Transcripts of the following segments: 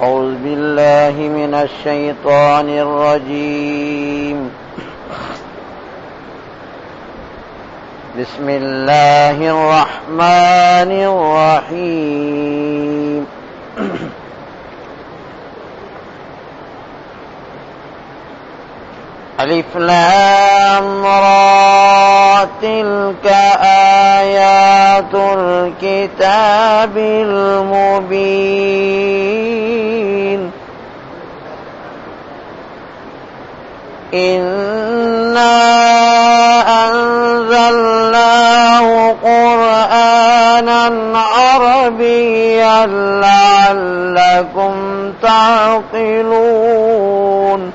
أعوذ بالله من الشيطان الرجيم بسم الله الرحمن الرحيم ألف لام را تلك آيات الكتاب المبين إنا أنزلناه قرآنا عربيا لعلكم تعقلون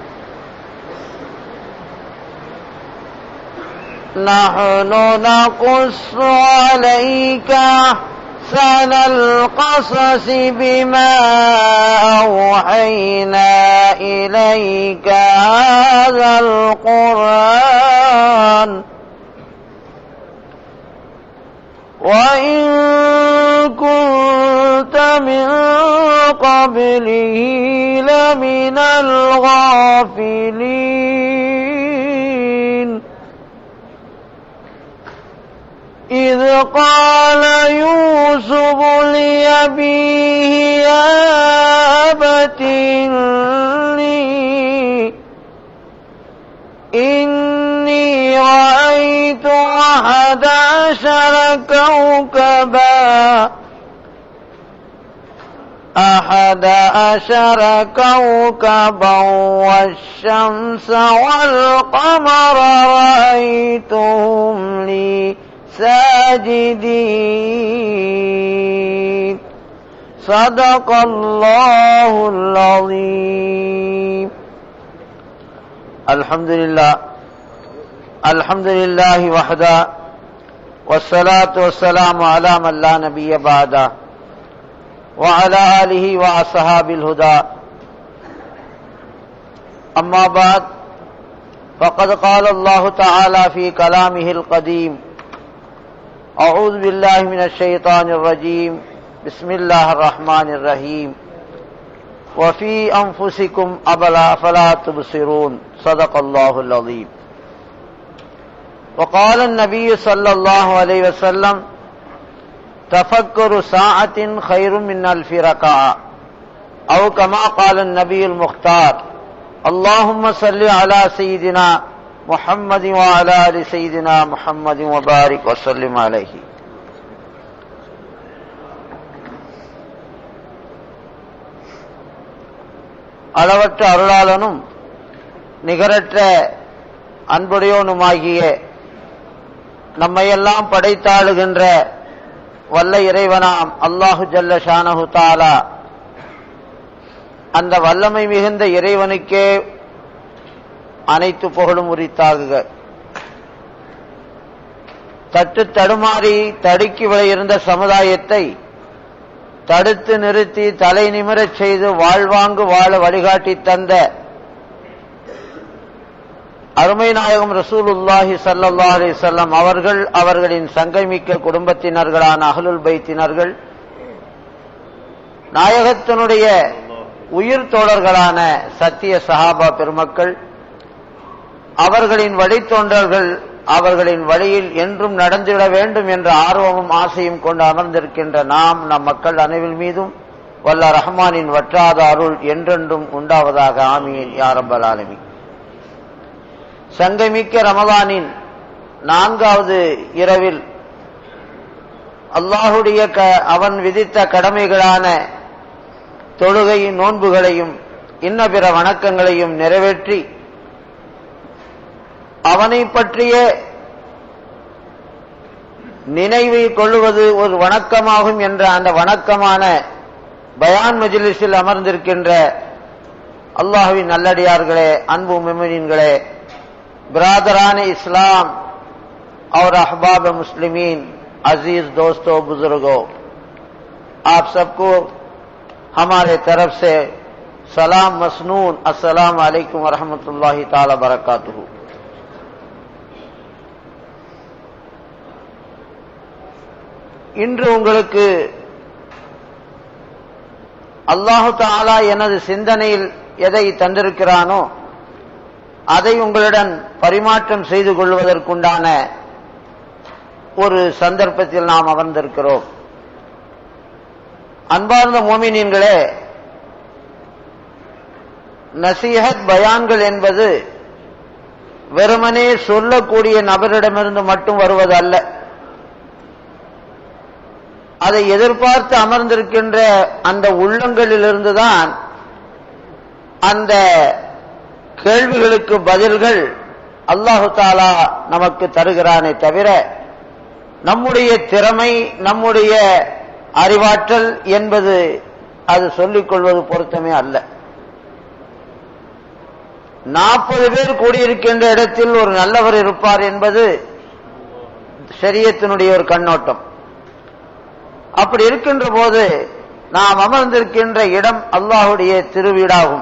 نحن نقص عليك أحسن القصص بما أوحينا إليك هذا القرآن وإن كنت من قبله لمن الغافلين إذ قال يوسف لأبيه يا أبت إني إني رأيت أحد عشر كوكبا أحد عشر كوكبا والشمس والقمر رأيتهم لي ساجدين صدق الله العظيم الحمد لله الحمد لله وحده والصلاة والسلام على من لا نبي بعده وعلى آله وأصحاب الهدى أما بعد فقد قال الله تعالى في كلامه القديم أعوذ بالله من الشيطان الرجيم بسم الله الرحمن الرحيم وفي أنفسكم أبلا فلا تبصرون صدق الله العظيم وقال النبي صلى الله عليه وسلم تفكر ساعة خير من ألف ركعة أو كما قال النبي المختار اللهم صل على سيدنا محمد وعلى آل سيدنا محمد وبارك وسلم عليه அளவற்ற அருளாளனும் நிகரற்ற அன்புடையோனுமாகிய நம்மையெல்லாம் படைத்தாளுகின்ற வல்ல இறைவனாம் அல்லாஹு ஜல்ல ஷானஹு தாலா அந்த வல்லமை மிகுந்த இறைவனுக்கே அனைத்து புகழும் உரித்தாகுக தட்டு தடுமாறி தடுக்கி இருந்த சமுதாயத்தை தடுத்து நிறுத்தி தலை நிமிரச் செய்து வாழ்வாங்கு வாழ வழிகாட்டி தந்த அருமை நாயகம் ரசூலுல்லாஹி சல்லா அலி சொல்லம் அவர்கள் அவர்களின் சங்கமிக்க குடும்பத்தினர்களான அகலுல் பைத்தினர்கள் நாயகத்தினுடைய உயிர் தோழர்களான சத்திய சஹாபா பெருமக்கள் அவர்களின் வழித்தோன்றர்கள் அவர்களின் வழியில் என்றும் நடந்திட வேண்டும் என்ற ஆர்வமும் ஆசையும் கொண்டு அமர்ந்திருக்கின்ற நாம் நம் மக்கள் அனைவில் மீதும் வல்ல ரஹ்மானின் வற்றாத அருள் என்றென்றும் உண்டாவதாக ஆமீன் யாரம்பல் ஆலமி சங்கமிக்க ரமதானின் நான்காவது இரவில் அல்லாஹுடைய அவன் விதித்த கடமைகளான தொழுகையின் நோன்புகளையும் இன்ன பிற வணக்கங்களையும் நிறைவேற்றி அவனை பற்றிய நினைவை கொள்ளுவது ஒரு வணக்கமாகும் என்ற அந்த வணக்கமான பயான் மஜிலிஸில் அமர்ந்திருக்கின்ற அல்லாஹுவின் நல்லடியார்களே அன்பு மெமரின்களே برادران اسلام اور احباب مسلمین عزیز دوستوں بزرگوں آپ سب کو ہمارے طرف سے سلام مسنون السلام علیکم ورحمۃ اللہ تعالی وبرکاتہ இன்று உங்களுக்கு அல்லாஹு தாலா எனது சிந்தனையில் எதை தந்திருக்கிறானோ அதை உங்களுடன் பரிமாற்றம் செய்து கொள்வதற்குண்டான ஒரு சந்தர்ப்பத்தில் நாம் அமர்ந்திருக்கிறோம் அன்பார்ந்த மோமினியன்களே நசீஹத் பயான்கள் என்பது வெறுமனே சொல்லக்கூடிய நபரிடமிருந்து மட்டும் வருவதல்ல அதை எதிர்பார்த்து அமர்ந்திருக்கின்ற அந்த உள்ளங்களிலிருந்துதான் அந்த கேள்விகளுக்கு பதில்கள் அல்லாஹு தாலா நமக்கு தருகிறானே தவிர நம்முடைய திறமை நம்முடைய அறிவாற்றல் என்பது அது சொல்லிக் கொள்வது பொருத்தமே அல்ல நாற்பது பேர் கூடியிருக்கின்ற இடத்தில் ஒரு நல்லவர் இருப்பார் என்பது சரியத்தினுடைய ஒரு கண்ணோட்டம் அப்படி இருக்கின்ற போது நாம் அமர்ந்திருக்கின்ற இடம் அல்லாஹுடைய திருவீடாகும்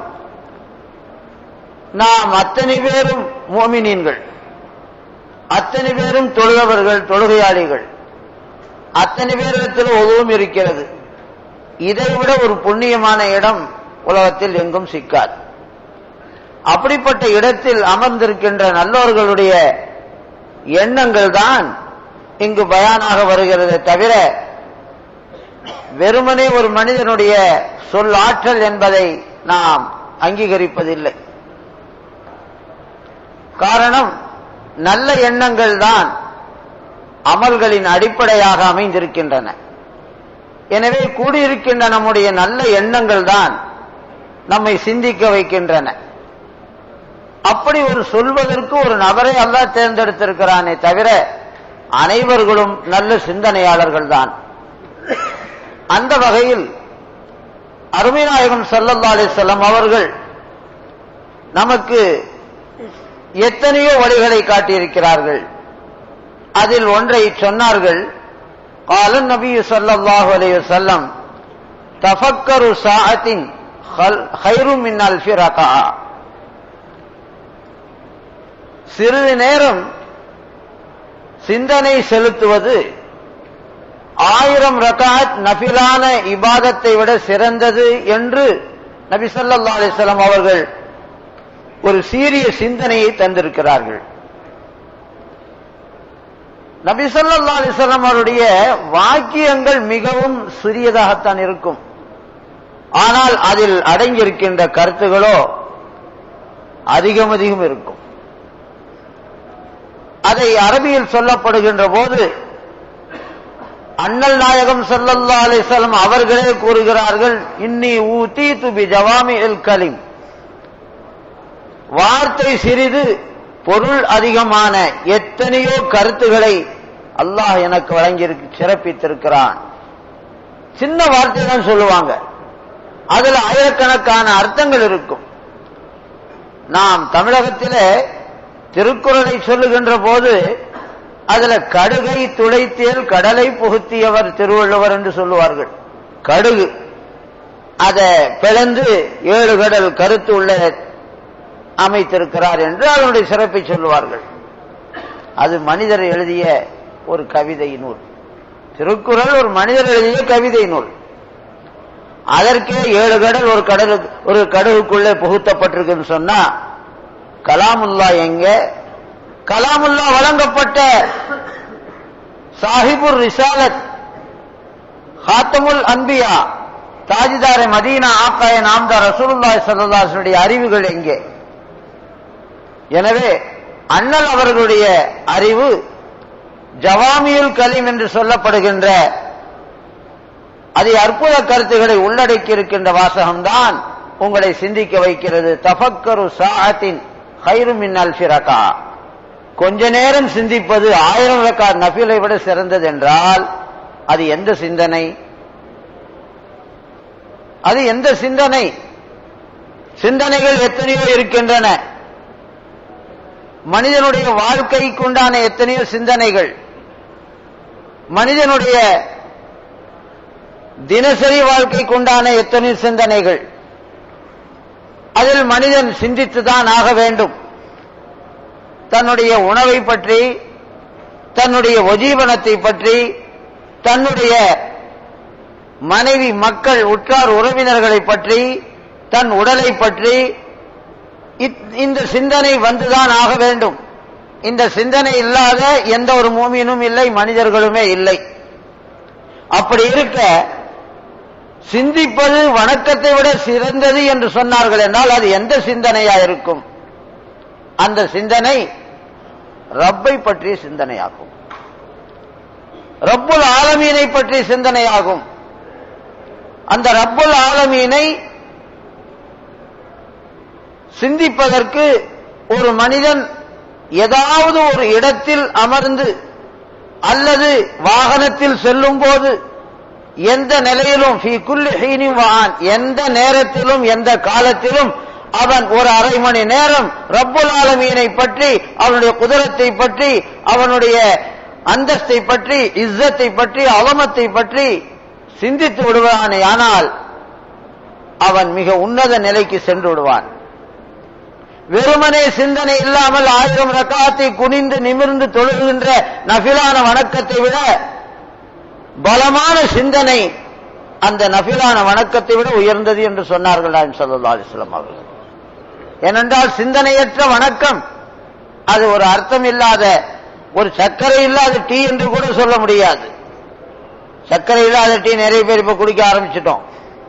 நாம் அத்தனை பேரும் மோமினீன்கள் அத்தனை பேரும் தொழுகவர்கள் தொழுகையாளிகள் அத்தனை பேரிடத்தில் உதவும் இருக்கிறது இதைவிட ஒரு புண்ணியமான இடம் உலகத்தில் எங்கும் சிக்காது அப்படிப்பட்ட இடத்தில் அமர்ந்திருக்கின்ற நல்லோர்களுடைய எண்ணங்கள் தான் இங்கு பயானாக வருகிறது தவிர வெறுமனே ஒரு மனிதனுடைய சொல் ஆற்றல் என்பதை நாம் அங்கீகரிப்பதில்லை காரணம் நல்ல எண்ணங்கள் தான் அமல்களின் அடிப்படையாக அமைந்திருக்கின்றன எனவே கூடியிருக்கின்ற நம்முடைய நல்ல எண்ணங்கள் தான் நம்மை சிந்திக்க வைக்கின்றன அப்படி ஒரு சொல்வதற்கு ஒரு நபரை அல்ல தேர்ந்தெடுத்திருக்கிறானே தவிர அனைவர்களும் நல்ல சிந்தனையாளர்கள் தான் அந்த வகையில் அருமைநாயகம் சல்லல்லா அலிசல்லம் அவர்கள் நமக்கு எத்தனையோ வழிகளை காட்டியிருக்கிறார்கள் அதில் ஒன்றை சொன்னார்கள் காலன் நபி சல்லாஹு அலைய செல்லம் தஃபக்கரு சாத்தின் ஹைரு மின் அல்ஃபி ரகா சிறிது நேரம் சிந்தனை செலுத்துவது ஆயிரம் ரகாத் நபிலான இபாதத்தை விட சிறந்தது என்று நபி சொல்லா அலிஸ்லாம் அவர்கள் ஒரு சீரிய சிந்தனையை தந்திருக்கிறார்கள் நபி சொல்லா அலிஸ்லாம் அவருடைய வாக்கியங்கள் மிகவும் சிறியதாகத்தான் இருக்கும் ஆனால் அதில் அடங்கியிருக்கின்ற கருத்துகளோ அதிகம் அதிகம் இருக்கும் அதை அரபியில் சொல்லப்படுகின்ற போது அண்ணல் நாயகம் சல்லல்லா அலிசல்லம் அவர்களே கூறுகிறார்கள் இன்னி ஊத்தி துபி ஜவாமி எல் கலிம் வார்த்தை சிறிது பொருள் அதிகமான எத்தனையோ கருத்துக்களை அல்லாஹ் எனக்கு வழங்கி சிறப்பித்திருக்கிறான் சின்ன வார்த்தை தான் சொல்லுவாங்க அதுல ஆயிரக்கணக்கான அர்த்தங்கள் இருக்கும் நாம் தமிழகத்திலே திருக்குறளை சொல்லுகின்ற போது அதுல கடுகை துளைத்தேல் கடலை புகுத்தியவர் திருவள்ளுவர் என்று சொல்லுவார்கள் கடுகு அதை பிளந்து ஏழு கடல் கருத்து உள்ள அமைத்திருக்கிறார் என்று அதனுடைய சிறப்பை சொல்லுவார்கள் அது மனிதர் எழுதிய ஒரு கவிதை நூல் திருக்குறள் ஒரு மனிதர் எழுதிய கவிதை நூல் அதற்கே ஏழு கடல் ஒரு கடலுக்கு ஒரு கடுகுக்குள்ளே புகுத்தப்பட்டிருக்குன்னு சொன்னா கலாமுல்லா எங்க கலாமுல்லா வழங்கப்பட்ட சாஹிபுர் ரிசாலத் ஹாத்தமுல் அன்பியா தாஜிதார மதீனா ஆக்காய நாம்தார் ரசூலுல்லாய் சல்லாசுடைய அறிவுகள் எங்கே எனவே அண்ணல் அவர்களுடைய அறிவு ஜவாமியுல் கலீம் என்று சொல்லப்படுகின்ற அதை அற்புத கருத்துக்களை உள்ளடக்கி இருக்கின்ற வாசகம்தான் உங்களை சிந்திக்க வைக்கிறது தஃபக்கரு சாஹத்தின் ஹைரு மின் அல்ஃபிரகா கொஞ்ச நேரம் சிந்திப்பது ஆயிரம் ரக்கா நபிலை விட சிறந்தது என்றால் அது எந்த சிந்தனை அது எந்த சிந்தனை சிந்தனைகள் எத்தனையோ இருக்கின்றன மனிதனுடைய வாழ்க்கைக்குண்டான எத்தனையோ சிந்தனைகள் மனிதனுடைய தினசரி வாழ்க்கைக்குண்டான எத்தனையோ சிந்தனைகள் அதில் மனிதன் சிந்தித்துதான் ஆக வேண்டும் தன்னுடைய உணவை பற்றி தன்னுடைய ஒஜீவனத்தை பற்றி தன்னுடைய மனைவி மக்கள் உற்றார் உறவினர்களை பற்றி தன் உடலை பற்றி இத்- இந்த சிந்தனை வந்துதான் ஆக வேண்டும் இந்த சிந்தனை இல்லாத எந்த ஒரு மூமியனும் இல்லை மனிதர்களுமே இல்லை அப்படி இருக்க சிந்திப்பது வணக்கத்தை விட சிறந்தது என்று சொன்னார்கள் என்றால் அது எந்த சிந்தனையா இருக்கும் அந்த சிந்தனை ரப்பை பற்றிய சிந்தனையாகும் ரப்புல் ஆலமீனை பற்றிய சிந்தனையாகும் அந்த ரப்புல் ஆலமீனை சிந்திப்பதற்கு ஒரு மனிதன் ஏதாவது ஒரு இடத்தில் அமர்ந்து அல்லது வாகனத்தில் செல்லும் போது எந்த நிலையிலும் ஃபீ குல்லி ஹீனின் வஆன் எந்த நேரத்திலும் எந்த காலத்திலும் அவன் ஒரு அரை மணி நேரம் ரப்புல் ஆலமீனை பற்றி அவனுடைய குதிரத்தை பற்றி அவனுடைய அந்தஸ்தை பற்றி இஸ்ஸத்தை பற்றி அவமத்தை பற்றி சிந்தித்து விடுவானே ஆனால் அவன் மிக உன்னத நிலைக்கு சென்று விடுவான் வெறுமனே சிந்தனை இல்லாமல் ஆயிரம் ரக்காத்தை குனிந்து நிமிர்ந்து தொழுகின்ற நபிலான வணக்கத்தை விட பலமான சிந்தனை அந்த நபிலான வணக்கத்தை விட உயர்ந்தது என்று சொன்னார்கள் நாயம் சல்லா அலிஸ்லாம் அவர்கள் ஏனென்றால் சிந்தனையற்ற வணக்கம் அது ஒரு அர்த்தம் இல்லாத ஒரு சர்க்கரை இல்லாத டீ என்று கூட சொல்ல முடியாது சர்க்கரை இல்லாத டீ நிறைய பேர் இப்ப குடிக்க ஆரம்பிச்சிட்டோம்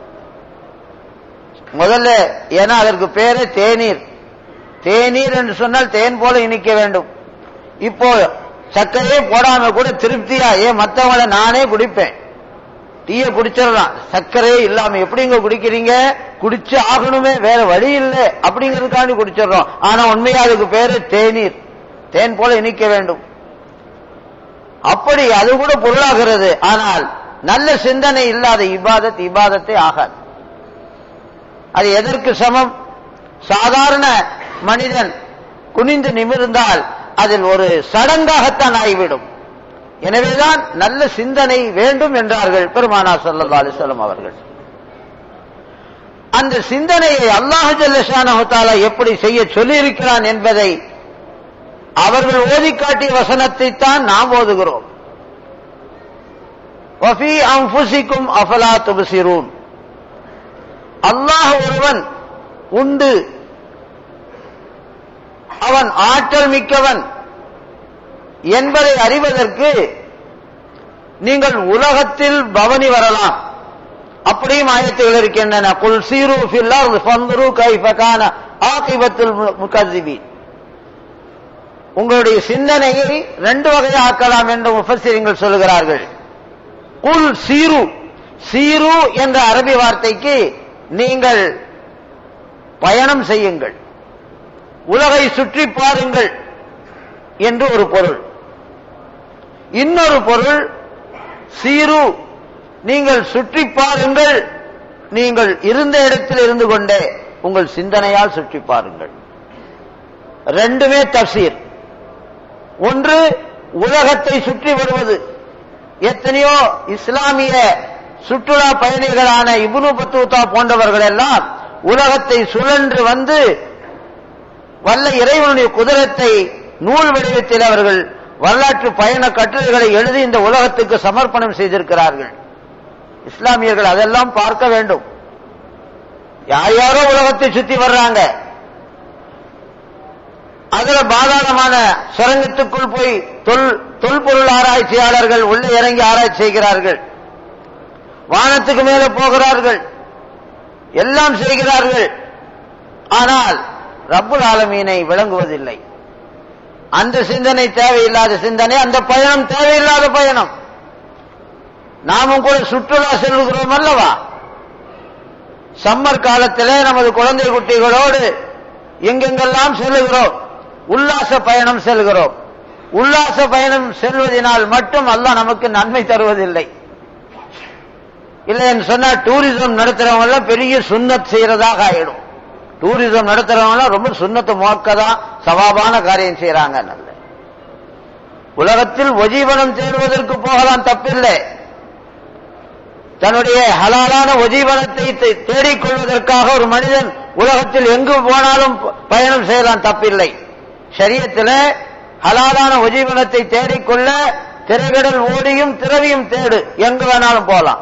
முதல்ல ஏன்னா அதற்கு பேரு தேநீர் தேநீர் என்று சொன்னால் தேன் போல இனிக்க வேண்டும் இப்போ சர்க்கரையே போடாம கூட திருப்தியா ஏன் மத்தவங்கள நானே குடிப்பேன் டீயை குடிச்சிடலாம் சர்க்கரையே இல்லாம எப்படிங்க குடிக்கிறீங்க குடிச்சு ஆகணுமே வேற வழி இல்லை அப்படிங்கிறதுக்காண்டி குடிச்சிடுறோம் ஆனா உண்மையா அதுக்கு பேரு தேநீர் தேன் போல இனிக்க வேண்டும் அப்படி அது கூட பொருளாகிறது ஆனால் நல்ல சிந்தனை இல்லாத இபாதத் இபாதத்தை ஆகாது அது எதற்கு சமம் சாதாரண மனிதன் குனிந்து நிமிர்ந்தால் அதில் ஒரு சடங்காகத்தான் ஆகிவிடும் எனவேதான் நல்ல சிந்தனை வேண்டும் என்றார்கள் பெருமானா ஸல்லல்லாஹு அலைஹி வஸல்லம் அவர்கள் அந்த சிந்தனையை அல்லாஹ் ஜல்லஷானஹு தஆலா எப்படி செய்ய சொல்லியிருக்கிறான் என்பதை அவர்கள் ஓதி காட்டிய வசனத்தை தான் நாம் ஓதுகிறோம் வஃபி அன்ஃபுசிக்கும் அஃபலா துபசிரூன் அல்லாஹ் ஒருவன் உண்டு அவன் ஆற்றல் மிக்கவன் என்பதை அறிவதற்கு நீங்கள் உலகத்தில் பவனி வரலாம் அப்படியும் ஆயத்துகள் இருக்கின்றன குல் சீரு ஃபில்லார் ஃபந்துரு கைஃபகான ஆகிபத்துல் முகசிபி உங்களுடைய சிந்தனையை ரெண்டு வகையாக ஆக்கலாம் என்று முஃபசிரிங்கள் சொல்கிறார்கள் குல் சீரு சீரு என்ற அரபி வார்த்தைக்கு நீங்கள் பயணம் செய்யுங்கள் உலகை சுற்றி பாருங்கள் என்று ஒரு பொருள் இன்னொரு பொருள் சீரு நீங்கள் சுற்றி பாருங்கள் நீங்கள் இருந்த இடத்தில் இருந்து கொண்டே உங்கள் சிந்தனையால் சுற்றி பாருங்கள் ரெண்டுமே தப்சீர் ஒன்று உலகத்தை சுற்றி வருவது எத்தனையோ இஸ்லாமிய சுற்றுலா பயணிகளான இப்னு பத்தூத்தா போன்றவர்கள் எல்லாம் உலகத்தை சுழன்று வந்து வல்ல இறைவனுடைய குதிரத்தை நூல் வடிவத்தில் அவர்கள் வரலாற்று பயண கட்டுரைகளை எழுதி இந்த உலகத்துக்கு சமர்ப்பணம் செய்திருக்கிறார்கள் இஸ்லாமியர்கள் அதெல்லாம் பார்க்க வேண்டும் யார் யாரோ உலகத்தை சுத்தி வர்றாங்க அதுல பாதாளமான சுரங்கத்துக்குள் போய் தொல் தொல்பொருள் ஆராய்ச்சியாளர்கள் உள்ளே இறங்கி ஆராய்ச்சி செய்கிறார்கள் வானத்துக்கு மேலே போகிறார்கள் எல்லாம் செய்கிறார்கள் ஆனால் ரப்புல் ஆலமீனை விளங்குவதில்லை அந்த சிந்தனை தேவையில்லாத சிந்தனை அந்த பயணம் தேவையில்லாத பயணம் நாமும் கூட சுற்றுலா செல்கிறோம் அல்லவா சம்மர் காலத்திலே நமது குழந்தை குட்டிகளோடு எங்கெங்கெல்லாம் செல்லுகிறோம் உல்லாச பயணம் செல்கிறோம் உல்லாச பயணம் செல்வதனால் மட்டும் அல்லாஹ் நமக்கு நன்மை தருவதில்லை இல்லை என்று சொன்னா டூரிசம் நடத்துறவங்க எல்லாம் பெரிய சுண்ணத் செய்யறதாக ஆயிடும் டூரிசம் நடத்துறவங்க ரொம்ப சுண்ணத்து முழக்கதான் சவாபான காரியம் செய்யறாங்க நல்ல உலகத்தில் ஒஜீவனம் தேடுவதற்கு போகலாம் தப்பில்லை தன்னுடைய ஹலாலான ஒஜீவனத்தை தே- தேடிக்கொள்வதற்காக ஒரு மனிதன் உலகத்தில் எங்கு போனாலும் ப- பயணம் செய்யலாம் தப்பில்லை ஷரியத்தில் ஹலாலான ஒஜீவனத்தை தேடிக்கொள்ள திரைகடல் ஓடியும் திரவியும் தேடு எங்கு வேணாலும் போலாம்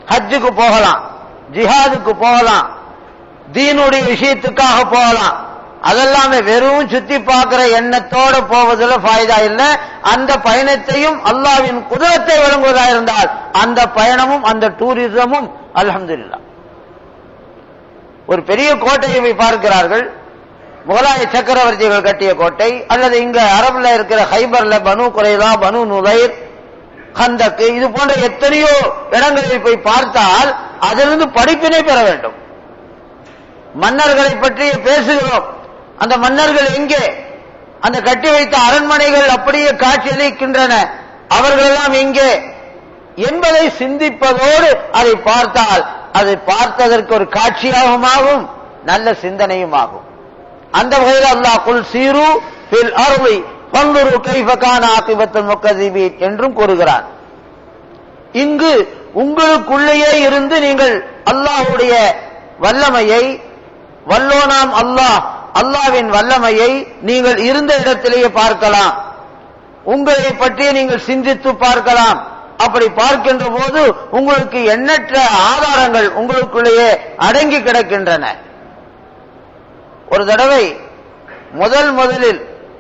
ஹஜ்ஜுக்கு போகலாம் ஜிஹாதுக்கு போகலாம் தீனுடைய விஷயத்துக்காக போகலாம் அதெல்லாமே வெறும் சுத்தி பார்க்கிற எண்ணத்தோட போவதில் ஃபாய்தா இல்லை அந்த பயணத்தையும் அல்லாவின் குதிரத்தை வழங்குவதா இருந்தால் அந்த பயணமும் அந்த டூரிசமும் அல்ஹம்துலில்லாஹ் ஒரு பெரிய கோட்டையை போய் பார்க்கிறார்கள் முகலாய சக்கரவர்த்திகள் கட்டிய கோட்டை அல்லது இங்க அரபுல இருக்கிற ஹைபர்ல பனு குறைதா பனு நுலைர் ஹந்தக்கு இது போன்ற எத்தனையோ இடங்களில் போய் பார்த்தால் அதிலிருந்து படிப்பினை பெற வேண்டும் மன்னர்களை பற்றி பேசுகிறோம் அந்த மன்னர்கள் எங்கே அந்த கட்டி வைத்த அரண்மனைகள் அப்படியே காட்சியளிக்கின்றன அவர்களெல்லாம் எங்கே என்பதை சிந்திப்பதோடு அதை பார்த்தால் அதை பார்த்ததற்கு ஒரு காட்சியாகவும் ஆகும் நல்ல சிந்தனையும் ஆகும் அந்த வகையில் அல்லாஹ் குல் சீரு பில் அருளி பங்குரு கைஃபகான ஆக்கிபத்தல் முக்கதிபீன் என்றும் கூறுகிறான் இங்கு உங்களுக்குள்ளேயே இருந்து நீங்கள் அல்லாஹ்வுடைய வல்லமையை வல்லோனாம் அல்லாஹ் அல்லாவின் வல்லமையை நீங்கள் இருந்த இடத்திலேயே பார்க்கலாம் உங்களை பற்றி நீங்கள் சிந்தித்து பார்க்கலாம் அப்படி பார்க்கின்ற போது உங்களுக்கு எண்ணற்ற ஆதாரங்கள் உங்களுக்குள்ளேயே அடங்கி கிடக்கின்றன ஒரு தடவை முதல் முதலில்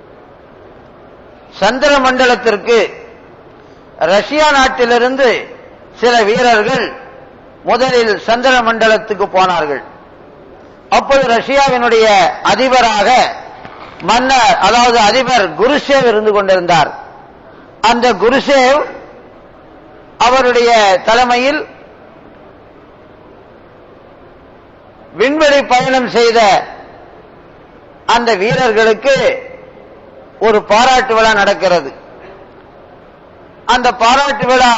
சந்திர மண்டலத்திற்கு ரஷ்யா நாட்டிலிருந்து சில வீரர்கள் முதலில் சந்திர மண்டலத்துக்கு போனார்கள் அப்போது ரஷ்யாவினுடைய அதிபராக மன்னர் அதாவது அதிபர் குருசேவ் இருந்து கொண்டிருந்தார் அந்த குருசேவ் அவருடைய தலைமையில் விண்வெளி பயணம் செய்த அந்த வீரர்களுக்கு ஒரு பாராட்டு விழா நடக்கிறது அந்த பாராட்டு விழா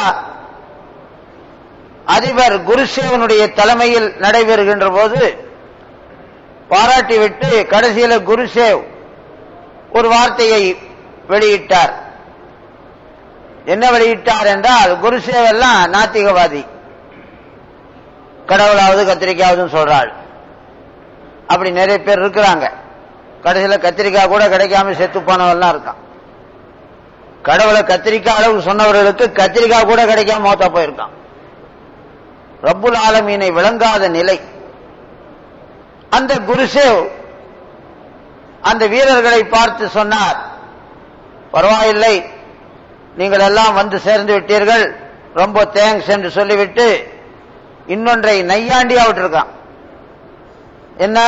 அதிபர் குருசேவனுடைய தலைமையில் நடைபெறுகின்ற போது பாராட்டி விட்டு கடைசியில குருசேவ் ஒரு வார்த்தையை வெளியிட்டார் என்ன வெளியிட்டார் என்றால் குருசேவ் எல்லாம் நாத்திகவாதி கடவுளாவது கத்திரிக்காவதுன்னு சொல்றாள் அப்படி நிறைய பேர் இருக்கிறாங்க கடைசியில கத்திரிக்காய் கூட கிடைக்காம செத்து போனவெல்லாம் இருக்கான் கடவுளை கத்திரிக்காய் அளவு சொன்னவர்களுக்கு கத்திரிக்காய் கூட கிடைக்காம மோத்தா போயிருக்கான் ரப்புல் ஆலமீனை விளங்காத நிலை அந்த குருசேவ் அந்த வீரர்களை பார்த்து சொன்னார் பரவாயில்லை நீங்கள் எல்லாம் வந்து சேர்ந்து விட்டீர்கள் ரொம்ப தேங்க்ஸ் என்று சொல்லிவிட்டு இன்னொன்றை நையாண்டியா விட்டுருக்கான் என்ன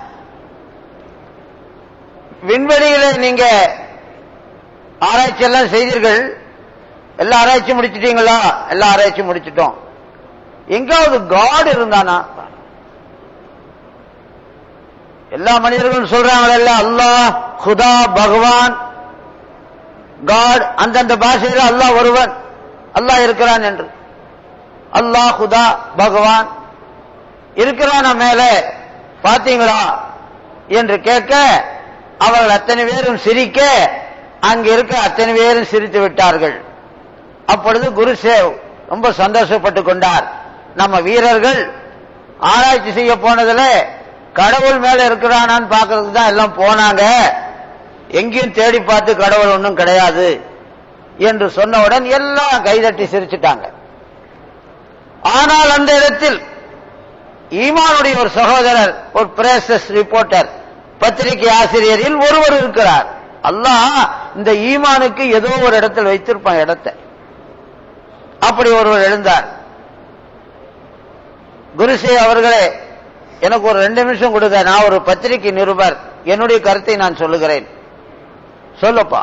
விண்வெளியில நீங்க ஆராய்ச்சி எல்லாம் செய்தீர்கள் எல்லா ஆராய்ச்சி முடிச்சிட்டீங்களா எல்லா ஆராய்ச்சி முடிச்சிட்டோம் எங்காவது காட் இருந்தானா எல்லா மனிதர்களும் சொல்றாங்களல்ல அல்லாஹ் குதா பகவான் காட் அந்தந்த பாஷையில் அல்லாஹ் ஒருவன் அல்லாஹ் இருக்கிறான் என்று அல்லாஹ் குதா பகவான் இருக்கிறான மேல பாத்தீங்களா என்று கேட்க அவர்கள் அத்தனை பேரும் சிரிக்க அங்க இருக்க அத்தனை பேரும் சிரித்து விட்டார்கள் அப்பொழுது குருசேவ் ரொம்ப சந்தோஷப்பட்டு கொண்டார் நம்ம வீரர்கள் ஆராய்ச்சி செய்ய போனதுல கடவுள் மேல இருக்கிறானான்னு பாக்குறதுக்கு தான் எல்லாம் போனாங்க எங்கேயும் தேடி பார்த்து கடவுள் ஒன்றும் கிடையாது என்று சொன்னவுடன் எல்லாம் கைதட்டி சிரிச்சிட்டாங்க ஆனால் அந்த இடத்தில் ஈமானுடைய ஒரு சகோதரர் ஒரு பிரேசஸ் ரிப்போர்ட்டர் பத்திரிகை ஆசிரியரில் ஒருவர் இருக்கிறார் அல்லாஹ் இந்த ஈமானுக்கு ஏதோ ஒரு இடத்தில் வைத்திருப்பான் இடத்தை அப்படி ஒருவர் எழுந்தார் குருசே அவர்களே எனக்கு ஒரு ரெண்டு நிமிஷம் கொடுங்க நான் ஒரு பத்திரிகை நிருபர் என்னுடைய கருத்தை நான் சொல்லுகிறேன் சொல்லப்பா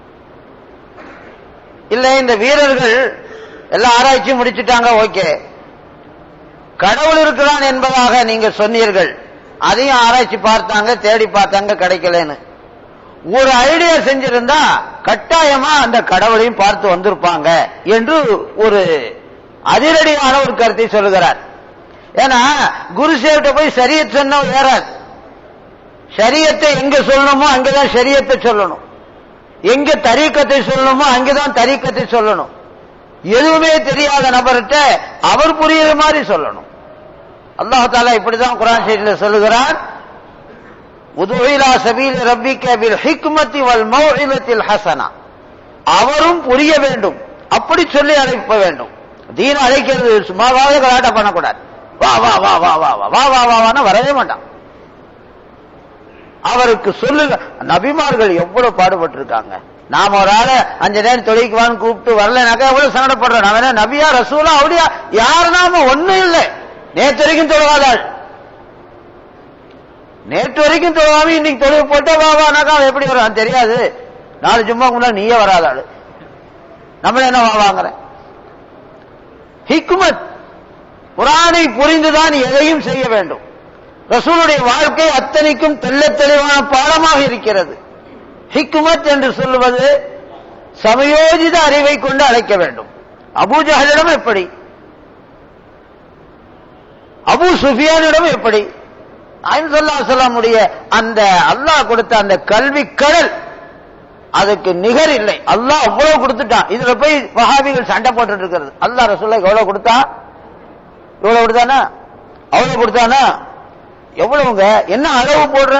இல்ல இந்த வீரர்கள் எல்லாம் ஆராய்ச்சி முடிச்சுட்டாங்க ஓகே கடவுள் இருக்கிறான் என்பதாக நீங்க சொன்னீர்கள் அதையும் ஆராய்ச்சி பார்த்தாங்க தேடி பார்த்தாங்க கிடைக்கலன்னு ஒரு ஐடியா செஞ்சிருந்தா கட்டாயமா அந்த கடவுளையும் பார்த்து வந்திருப்பாங்க என்று ஒரு அதிரடியான ஒரு கருத்தை சொல்லுகிறார் ஏன்னா குருசேவிட்ட போய் சரியத் சொன்ன ஏறாது சரியத்தை எங்க சொல்லணுமோ அங்கதான் சரியத்தை சொல்லணும் எங்க தரீக்கத்தை சொல்லணுமோ அங்கதான் தரீக்கத்தை சொல்லணும் எதுவுமே தெரியாத நபர்கிட்ட அவர் புரியுற மாதிரி சொல்லணும் அல்லாஹாலா இப்படிதான் குரான் செய்தியில் சொல்லுகிறார் உதுவிலா சபீல் ரப்பிக்க பில் ஹிக்மத்தி வல் மௌஇலத்தில் ஹசனா அவரும் புரிய வேண்டும் அப்படி சொல்லி அழைப்ப வேண்டும் தீன அழைக்கிறது சும்மாவாவே கலாட்டா பண்ணக்கூடாது வா வா வா வா வா வா வா வா வா வான்னு வரவே மாட்டான் அவருக்கு சொல்லுங்க நபிமார்கள் எவ்வளவு பாடுபட்டு இருக்காங்க நாம ஒரு ஆள அஞ்சு நேரம் தொழிக்குவான்னு கூப்பிட்டு வரலனாக்கா எவ்வளவு சங்கடப்படுறோம் நாம என்ன நபியா ரசூலா அப்படியா யாரு நாம ஒண்ணும் இல்லை நேற்று வரைக்கும் தொழுவாதாள் நேற்று வரைக்கும் தொழுவாம இன்னைக்கு தொழுவு போட்டு வா வானாக்கா அவன் எப்படி வரும் தெரியாது நாலு ஜும்மா முன்னாடி நீயே வராதாள் நம்மள என்ன வா வாங்குற ஹிக்மத் குரானை புரிந்துதான் எதையும் செய்ய வேண்டும் ரசூலுடைய வாழ்க்கை அத்தனைக்கும் தெள்ள தெளிவான பாடமாக இருக்கிறது ஹிக்மத் என்று சொல்லுவது சமயோஜித அறிவை கொண்டு அழைக்க வேண்டும் அபூஜஹலிடம் எப்படி அபு சுஃபியானிடம் எப்படி ஐன்சல்லா சொல்லாமுடைய அந்த அல்லாஹ் கொடுத்த அந்த கல்வி கடல் அதுக்கு நிகர் இல்லை அல்லாஹ் அவ்வளவு கொடுத்துட்டான் இதுல போய் வஹாபிகள் சண்டை போட்டுட்டு இருக்கிறது அல்லாஹ் ரசூல்லா எவ்வளவு கொடுத்தா எவ்வளவு கொடுத்தானா அவ்வளவு கொடுத்தானா எவ்வளவுங்க என்ன அளவு போடுற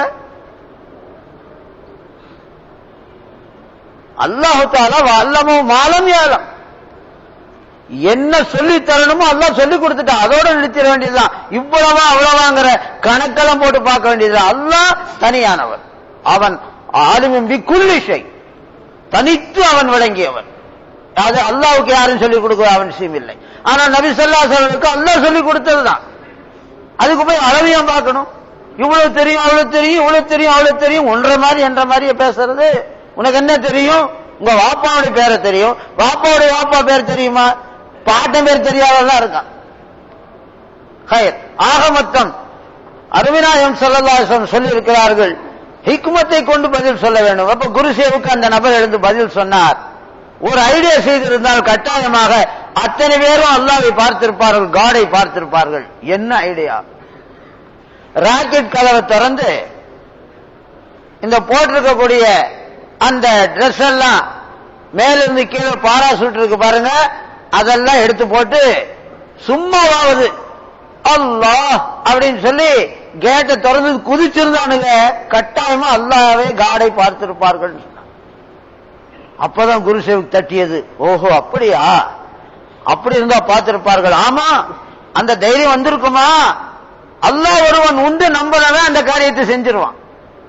அல்லாஹு தாலா அல்லமும் மாலம் ஏலம் என்ன சொல்லி தரணுமோ அல்லாஹ் சொல்லி கொடுத்துட்டான் அதோட நிறுத்திட வேண்டியதுதான் இவ்வளவா அவ்வளவாங்கிற கணக்கெல்லாம் போட்டு பார்க்க வேண்டியது அல்லாஹ் தனியானவன் அவன் ஆளுமும் குல்லிஷை தனித்து அவன் விளங்கியவன் அது அல்லாவுக்கு யாரும் சொல்லிக் கொடுக்க அவசியம் இல்லை ஆனா நபி சொல்லாசனுக்கு அல்லாஹ் சொல்லிக் கொடுத்ததுதான் அதுக்கு போய் அளவையும் பார்க்கணும் இவ்வளவு தெரியும் அவ்வளவு தெரியும் இவ்வளவு தெரியும் அவ்வளவு தெரியும் ஒன்றரை மாதிரி என்ற மாதிரியே பேசுறது உனக்கு என்ன தெரியும் உங்க வாப்பாவுடைய பேரை தெரியும் வாப்பாவுடைய வாப்பா பேர் தெரியுமா பாட்டன் பேர் தெரியாததான் இருக்கான் ஹயர் ஆக மொத்தம் அருவிநாயகம் சொல்லலாசம் சொல்லி இருக்கிறார்கள் ஹிக்மத்தை கொண்டு பதில் சொல்ல வேண்டும் அப்ப குருசேவுக்கு அந்த நபர் எழுந்து பதில் சொன்னார் ஒரு ஐடியா செய்திருந்தால் கட்டாயமாக அத்தனை பேரும் அல்லாவை பார்த்திருப்பார்கள் காடை பார்த்திருப்பார்கள் என்ன ஐடியா ராக்கெட் கதவை திறந்து இந்த போட்டிருக்கக்கூடிய அந்த ட்ரெஸ் எல்லாம் மேலிருந்து கீழே பாராசூட் இருக்கு பாருங்க அதெல்லாம் எடுத்து போட்டு சும்மாவாவது அல்லாஹ் அப்படின்னு சொல்லி கேட்டை திறந்து குதிச்சிருந்தானுங்க கட்டாயமா அல்லாவே காடை பார்த்திருப்பார்கள் அப்பதான் குருசேவுக்கு தட்டியது ஓஹோ அப்படியா அப்படி இருந்தா பார்த்திருப்பார்கள் ஆமா அந்த தைரியம் வந்திருக்குமா அல்லாஹ் ஒருவன் உண்டு நம்பலவன் அந்த காரியத்தை செஞ்சிருவான்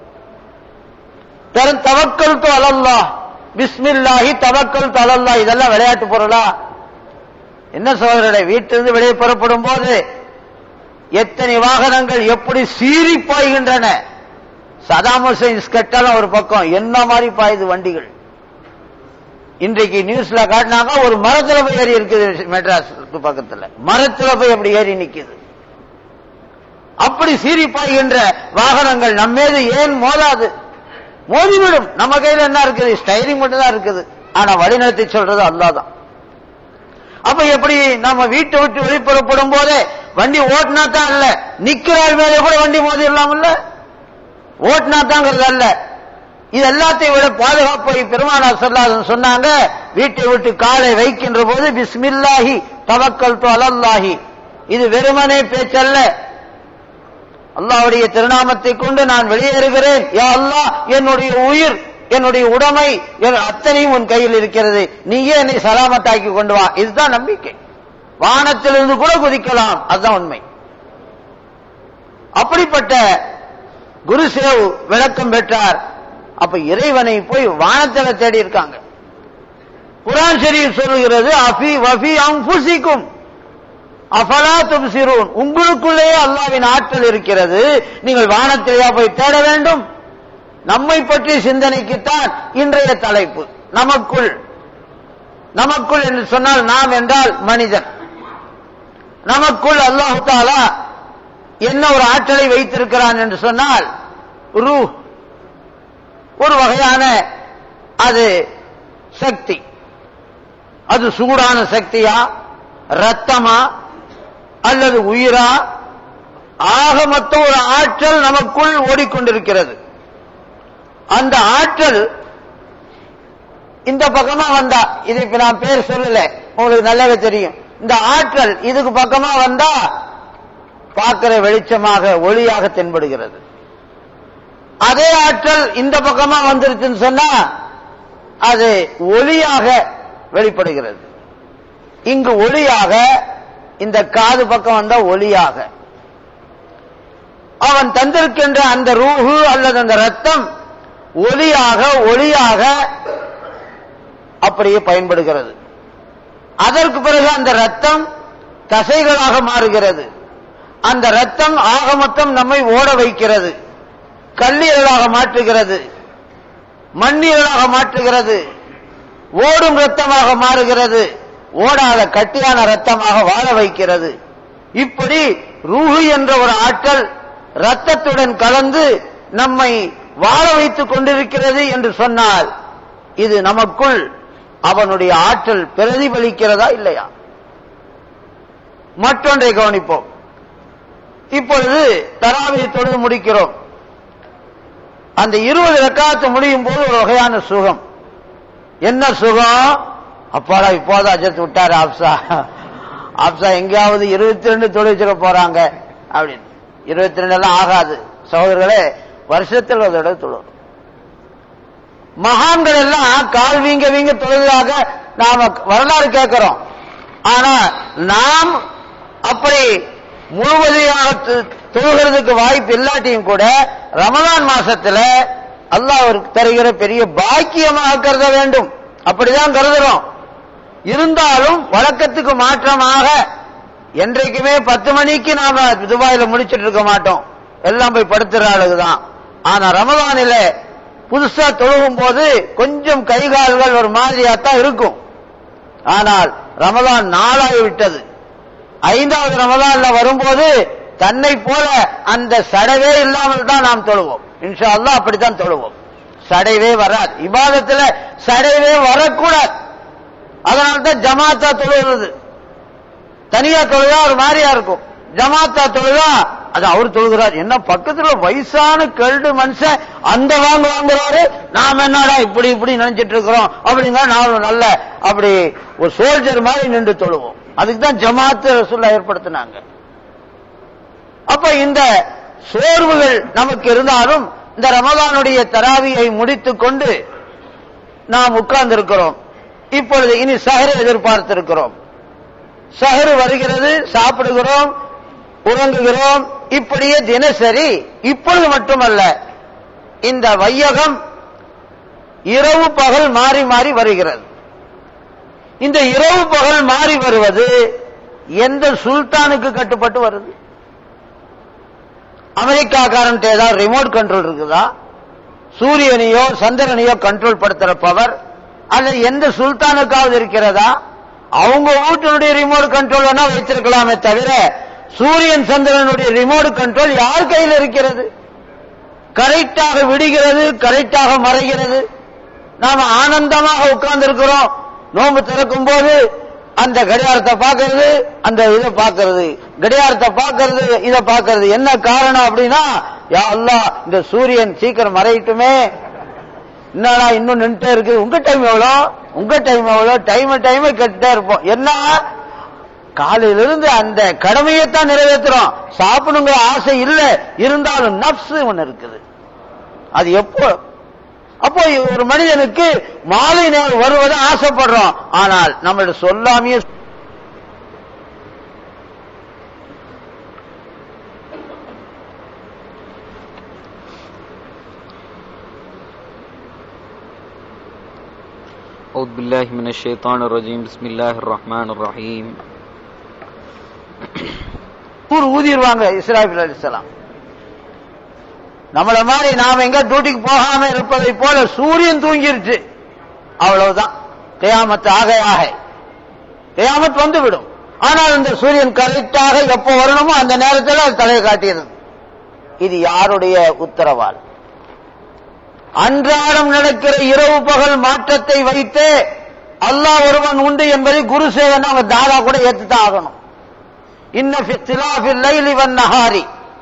தரும் தவக்கல் து அலல்லா பிஸ்மில்லாஹி தவக்கல் து அலல்லா இதெல்லாம் விளையாட்டு பொருளா என்ன சோதரடை வீட்டிலிருந்து வெளியே புறப்படும் போது எத்தனை வாகனங்கள் எப்படி சீறி பாய்கின்றன சதாம் ஹுசைன் ஸ்கெட்டெல்லாம் ஒரு பக்கம் என்ன மாதிரி பாயுது வண்டிகள் இன்றைக்கு நியூஸ்ல காட்டினாங்க ஒரு மரத்துல போய் ஏறி இருக்குது மெட்ராஸ் பக்கத்துல மரத்துல போய் அப்படி ஏறி நிக்குது அப்படி சீறி பாய்கின்ற வாகனங்கள் நம்மேது ஏன் மோதாது மோதிவிடும் நம்ம கையில என்ன இருக்குது ஸ்டைரிங் மட்டும் தான் இருக்குது ஆனா வழிநடத்தி சொல்றது அல்லாதான் அப்ப எப்படி நம்ம வீட்டை விட்டு வெளிப்புறப்படும் போதே வண்டி ஓட்டினா தான் இல்ல நிக்கிறாள் மேலே கூட வண்டி மோதிடலாம் இல்ல ஓட்டினா தாங்கிறது அல்ல இது எல்லாத்தையும் விட பாதுகாப்பை பெருமானார் சொல்லாதன் சொன்னாங்க வீட்டை விட்டு காலை வைக்கின்ற போது பிஸ்மில்லாஹி தவக்கல் து அலல்லாஹி இது வெறுமனே பேச்சல்ல அல்லாவுடைய திருநாமத்தை கொண்டு நான் வெளியேறுகிறேன் யா அல்லாஹ் என்னுடைய உயிர் என்னுடைய உடைமை என் அத்தனையும் உன் கையில் இருக்கிறது நீயே என்னை சலாமத்தாக்கி கொண்டு வா இதுதான் நம்பிக்கை வானத்திலிருந்து கூட குதிக்கலாம் அதுதான் உண்மை அப்படிப்பட்ட குருசேவ் விளக்கம் பெற்றார் அப்ப இறைவனை போய் வானத்துல தேடி இருக்காங்க குரான் ஷரீப் சொல்லுகிறது அஃபி வஃபி அம்புசிக்கும் அஃபலா துப்சிரூன் உங்களுக்குள்ளேயே அல்லாவின் ஆற்றல் இருக்கிறது நீங்கள் வானத்திலேயா போய் தேட வேண்டும் நம்மை பற்றி சிந்தனைக்குத்தான் இன்றைய தலைப்பு நமக்குள் நமக்குள் என்று சொன்னால் நாம் என்றால் மனிதன் நமக்குள் அல்லாஹு தாலா என்ன ஒரு ஆற்றலை வைத்திருக்கிறான் என்று சொன்னால் ரூ ஒரு வகையான அது சக்தி அது சூடான சக்தியா ரத்தமா அல்லது உயிரா ஆக மொத்தம் ஒரு ஆற்றல் நமக்குள் ஓடிக்கொண்டிருக்கிறது அந்த ஆற்றல் இந்த பக்கமா வந்தா இது இப்ப நான் பேர் சொல்லல உங்களுக்கு நல்லாவே தெரியும் இந்த ஆற்றல் இதுக்கு பக்கமா வந்தா பார்க்கிற வெளிச்சமாக ஒளியாக தென்படுகிறது அதே ஆற்றல் இந்த பக்கமா வந்துருச்சுன்னு சொன்னா அது ஒளியாக வெளிப்படுகிறது இங்கு ஒளியாக இந்த காது பக்கம் வந்தா ஒளியாக அவன் தந்திருக்கின்ற அந்த ரூஹு அல்லது அந்த ரத்தம் ஒளியாக ஒளியாக அப்படியே பயன்படுகிறது அதற்கு பிறகு அந்த ரத்தம் தசைகளாக மாறுகிறது அந்த ரத்தம் ஆக மொத்தம் நம்மை ஓட வைக்கிறது கல்லீரலாக மாற்றுகிறது மண்ணீரலாக மாற்றுகிறது ஓடும் ரத்தமாக மாறுகிறது ஓடாத கட்டியான ரத்தமாக வாழ வைக்கிறது இப்படி ரூஹு என்ற ஒரு ஆற்றல் ரத்தத்துடன் கலந்து நம்மை வாழ வைத்துக் கொண்டிருக்கிறது என்று சொன்னால் இது நமக்குள் அவனுடைய ஆற்றல் பிரதிபலிக்கிறதா இல்லையா மற்றொன்றை கவனிப்போம் இப்பொழுது தராவியை தொழுது முடிக்கிறோம் அந்த இருபது ரக்காத்து முடியும் போது ஒரு வகையான சுகம் என்ன சுகம் அப்பாடா இப்போதான் அஜத் விட்டாரு ஆப்சா ஆப்சா எங்கேயாவது இருபத்தி ரெண்டு தொழிற்சிட போறாங்க அப்படின்னு இருபத்தி ரெண்டு எல்லாம் ஆகாது சகோதரர்களே வருஷத்தில் ஒரு தடவை தொழும் மகான்கள் எல்லாம் கால் வீங்க வீங்க தொழுதாக நாம வரலாறு கேட்கிறோம் ஆனா நாம் அப்படி முழுவதையாக தொழுகிறதுக்கு வாய்ப்பு இல்லாட்டியும் கூட ரமலான் மாசத்துல அல்லாஹ் அவருக்கு தருகிற பெரிய பாக்கியமாக கருத வேண்டும் அப்படிதான் கருதுறோம் இருந்தாலும் வழக்கத்துக்கு மாற்றமாக என்றைக்குமே பத்து மணிக்கு நாம துபாயில முடிச்சிட்டு இருக்க மாட்டோம் எல்லாம் போய் படுத்துற ஆளுக்குதான் ஆனா ரமலானில புதுசா தொழுகும் போது கொஞ்சம் கை கால்கள் ஒரு மாதிரியாத்தான் இருக்கும் ஆனால் ரமலான் நாளாகி விட்டது ஐந்தாவது ரமலான்ல வரும்போது தன்னை போல அந்த சடவே இல்லாமல் தான் நாம் தொழுவோம் இன்ஷா அல்லா அப்படித்தான் தொழுவோம் சடைவே வராது இபாதத்துல சடைவே வரக்கூடாது அதனால தான் ஜமாத்தா தொழுகிறது தனியா தொழுதா ஒரு மாதிரியா இருக்கும் ஜமாத்தா தொழுதா அது அவர் தொழுகிறார் என்ன பக்கத்துல வயசான கல்டு மனுஷன் அந்த வாங்க வாங்குறாரு நாம என்னடா இப்படி இப்படி நினைச்சிட்டு இருக்கிறோம் அப்படிங்க நாம நல்ல அப்படி ஒரு சோல்ஜர் மாதிரி நின்று தொழுவோம் அதுக்கு தான் ஜமாத்து ரசூல்லா ஏற்படுத்தினாங்க அப்ப இந்த சோர்வுகள் நமக்கு இருந்தாலும் இந்த ரமதானுடைய தராவியை முடித்துக் கொண்டு நாம் உட்கார்ந்து இருக்கிறோம் இப்பொழுது இனி சஹரை எதிர்பார்த்திருக்கிறோம் சஹரு வருகிறது சாப்பிடுகிறோம் உறங்குகிறோம் இப்படியே தினசரி இப்பொழுது மட்டுமல்ல இந்த வையகம் இரவு பகல் மாறி மாறி வருகிறது இந்த இரவு பகல் மாறி வருவது எந்த சுல்தானுக்கு கட்டுப்பட்டு வருது அமெரிக்காக்காரன் ஏதாவது ரிமோட் கண்ட்ரோல் இருக்குதா சூரியனையோ சந்திரனையோ கண்ட்ரோல் படுத்துற பவர் அல்லது எந்த சுல்தானுக்காவது இருக்கிறதா அவங்க வீட்டினுடைய ரிமோட் கண்ட்ரோல் வேணா வைத்திருக்கலாமே தவிர சூரியன் சந்திரனுடைய ரிமோட் கண்ட்ரோல் யார் கையில் இருக்கிறது கரெக்டாக விடுகிறது கரெக்டாக மறைகிறது நாம ஆனந்தமாக உட்கார்ந்து இருக்கிறோம் நோம்பு திறக்கும் போது அந்த கடிகாரத்தை பார்க்கறது அந்த இதை பார்க்கறது கடிகாரத்தை பார்க்கறது இதை பார்க்கறது என்ன காரணம் அப்படின்னா யா அல்லா இந்த சூரியன் சீக்கிரம் மறையட்டுமே என்னடா இன்னும் நின்றுட்டே இருக்கு உங்க டைம் எவ்வளோ உங்க டைம் எவ்வளோ டைம் டைம் கேட்டுட்டே இருப்போம் என்ன காலையிலிருந்து அந்த கடமையைத்தான் நிறைவேற்றுறோம் சாப்பிடுங்கிற ஆசை இல்ல இருந்தாலும் நப்சு ஒண்ணு இருக்குது அது எப்போ அப்போ ஒரு மனிதனுக்கு மாலை நேரம் வருவதை ஆசைப்படுறோம் ஆனால் நம்மள சொல்லாமையே أعوذ بالله من الشيطان الرجيم بسم الله الرحمن الرحيم ஊர் ஊதிடுவாங்க இஸ்ராபில் அலிசலாம் நம்மள மாதிரி நாம எங்க டியூட்டிக்கு போகாம இருப்பதை போல சூரியன் தூங்கிருச்சு அவ்வளவுதான் கியாமத்து ஆக ஆக கியாமத் வந்து விடும் ஆனால் இந்த சூரியன் கரெக்டாக எப்போ வரணுமோ அந்த நேரத்தில் அது தலையை காட்டியது இது யாருடைய உத்தரவால் அன்றாடம் நடக்கிற இரவு பகல் மாற்றத்தை வைத்து அல்லாஹ் ஒருவன் உண்டு என்பதை குரு சேவன் அவங்க தாதா கூட ஏத்துதான் ஆகணும் நஹாரி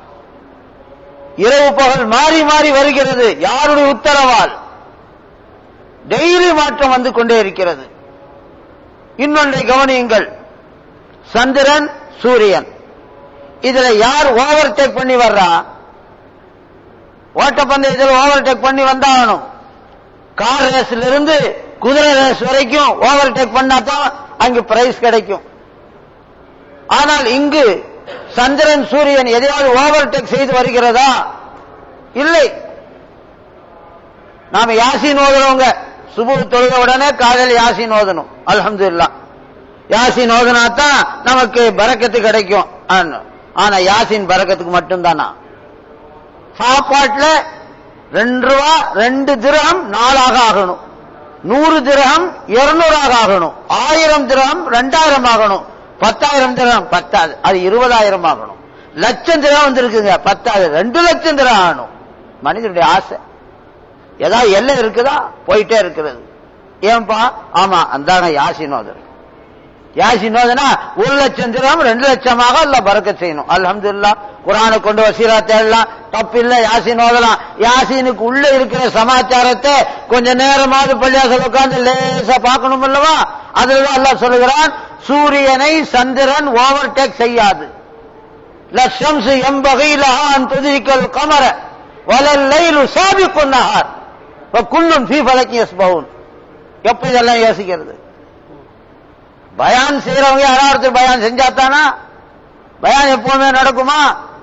இரவு பகல் மாறி மாறி வருகிறது யாருடைய உத்தரவால் டெய்லி மாற்றம் வந்து கொண்டே இருக்கிறது இன்னொன்றை கவனியுங்கள் சந்திரன் சூரியன் இதுல யார் ஓவர் டேக் பண்ணி வர்றா ஓட்டப்பந்தயத்தில் ஓவர் டேக் பண்ணி வந்தாகணும் கார் ரேஸ்ல இருந்து குதிரை ரேஸ் வரைக்கும் ஓவர் டேக் பண்ணாதான் அங்கு பிரைஸ் கிடைக்கும் ஆனால் இங்கு சந்திரன் சூரியன் எதையாவது ஓவர்டேக் செய்து வருகிறதா இல்லை நாம யாசின் ஓதுறவங்க சுபு தொழுத உடனே காலையில் யாசின் ஓதணும் அல்ஹம்துலில்லாஹ் யாசின் ஓதுனா தான் நமக்கு பரக்கத்து கிடைக்கும் ஆனா- ஆனா யாசின் பரக்கத்துக்கு மட்டும்தானா சாப்பாட்டுல ரெண்டு ரூபா ரெண்டு திரகம் நாலாக ஆகணும் நூறு திரகம் இருநூறாக ஆகணும் ஆயிரம் திரகம் ரெண்டாயிரம் ஆகணும் பத்தாயிரம் திரகம் பத்தாது அது இருபதாயிரம் ஆகணும் லட்சம் திரகம் வந்திருக்குங்க பத்தாது ரெண்டு லட்சம் திரகம் ஆகணும் மனிதனுடைய ஆசை ஏதாவது எல்லை இருக்குதா போயிட்டே இருக்கிறது ஏன்பா ஆமா அந்தாங்க யாசினோதர் யாசினோதனா ஒரு லட்சம் திரகம் ரெண்டு லட்சமாக அல்ல பறக்க செய்யணும் அல்ஹம்துலில்லா குரானை கொண்டு வசீரா தேடலாம் தப்பு இல்ல யாசின் ஓதலாம் யாசினுக்கு உள்ள இருக்கிற சமாச்சாரத்தை கொஞ்ச நேரமாவது பள்ளியாசல் உட்கார்ந்து லேசா பார்க்கணும் அல்லவா அதுலதான் அல்லாஹ் சொல்லுகிறான் சூரியனை சந்திரன் ஓவர்டேக் செய்யாது லட்சம்சு எம்பகையிலான் துதிக்கல் கமர வலல்லைலு சாபிக்கும் நகார் குள்ளும் ஃபீ ஃபலக்கி யஸ்பவுன் எப்ப இதெல்லாம் யோசிக்கிறது பயான் செய்யறவங்க யாராவது ஒருத்தர் பயான் செஞ்சாத்தானா பயான் எப்பவுமே நடக்குமா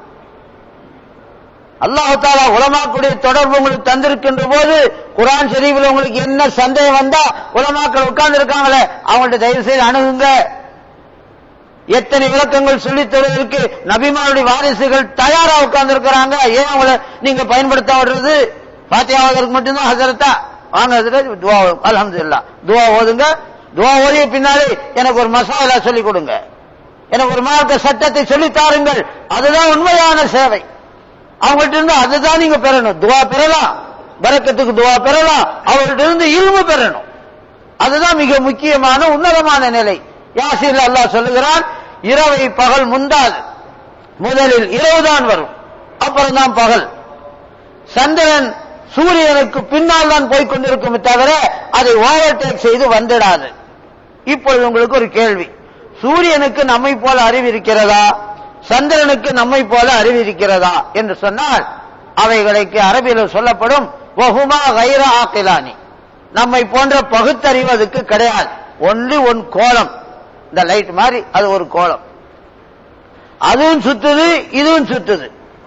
அல்லாஹு தாலா உலமாக்குடைய தொடர்பு உங்களுக்கு தந்திருக்கின்ற போது குரான் ஷரீஃபில் உங்களுக்கு என்ன சந்தேகம் வந்தா உலமாக்கள் உட்கார்ந்து இருக்காங்களே அவங்கள்ட்ட தயவு செய்து அணுகுங்க எத்தனை விளக்கங்கள் சொல்லித் தருவதற்கு நபிமாருடைய வாரிசுகள் தயாரா உட்கார்ந்து இருக்கிறாங்க ஏன் அவங்கள நீங்க பயன்படுத்த விடுறது பாத்தியாவதற்கு மட்டும்தான் ஹசரத்தா வாங்க ஹசரத் துவா அல்ஹம்துலில்லா துவா ஓதுங்க துவா ஓதிய பின்னாலே எனக்கு ஒரு மசாலா சொல்லிக் கொடுங்க எனக்கு ஒரு மார்க்க சட்டத்தை சொல்லித் தாருங்கள் அதுதான் உண்மையான சேவை அவங்கள்ட்ட இருந்து அதுதான் நீங்க பெறணும் துவா பெறலாம் பரக்கத்துக்கு துவா பெறலாம் அவங்கள்ட்ட இருந்து இல்மு பெறணும் அதுதான் மிக முக்கியமான உன்னதமான நிலை யாசிர் அல்லாஹ் சொல்லுகிறான் இரவை பகல் முந்தாது முதலில் இரவுதான் வரும் அப்புறம் தான் பகல் சந்திரன் சூரியனுக்கு பின்னால் தான் போய்க் கொண்டிருக்குமே தவிர அதை ஓவர்டேக் செய்து வந்துடாது இப்பொழுது உங்களுக்கு ஒரு கேள்வி சூரியனுக்கு நம்மை போல அறிவு இருக்கிறதா சந்திரனுக்கு நம்மை போல அறிவு இருக்கிறதா என்று சொன்னால் அவைகளுக்கு அரபியில் சொல்லப்படும் வஹுமா கைர ஆக்கிலானி நம்மை போன்ற பகுத்தறிவதற்கு கிடையாது ஒன்லி ஒன் கோலம் இந்த லைட் மாதிரி அது ஒரு கோலம் அதுவும் சுத்துது இதுவும் சுத்துது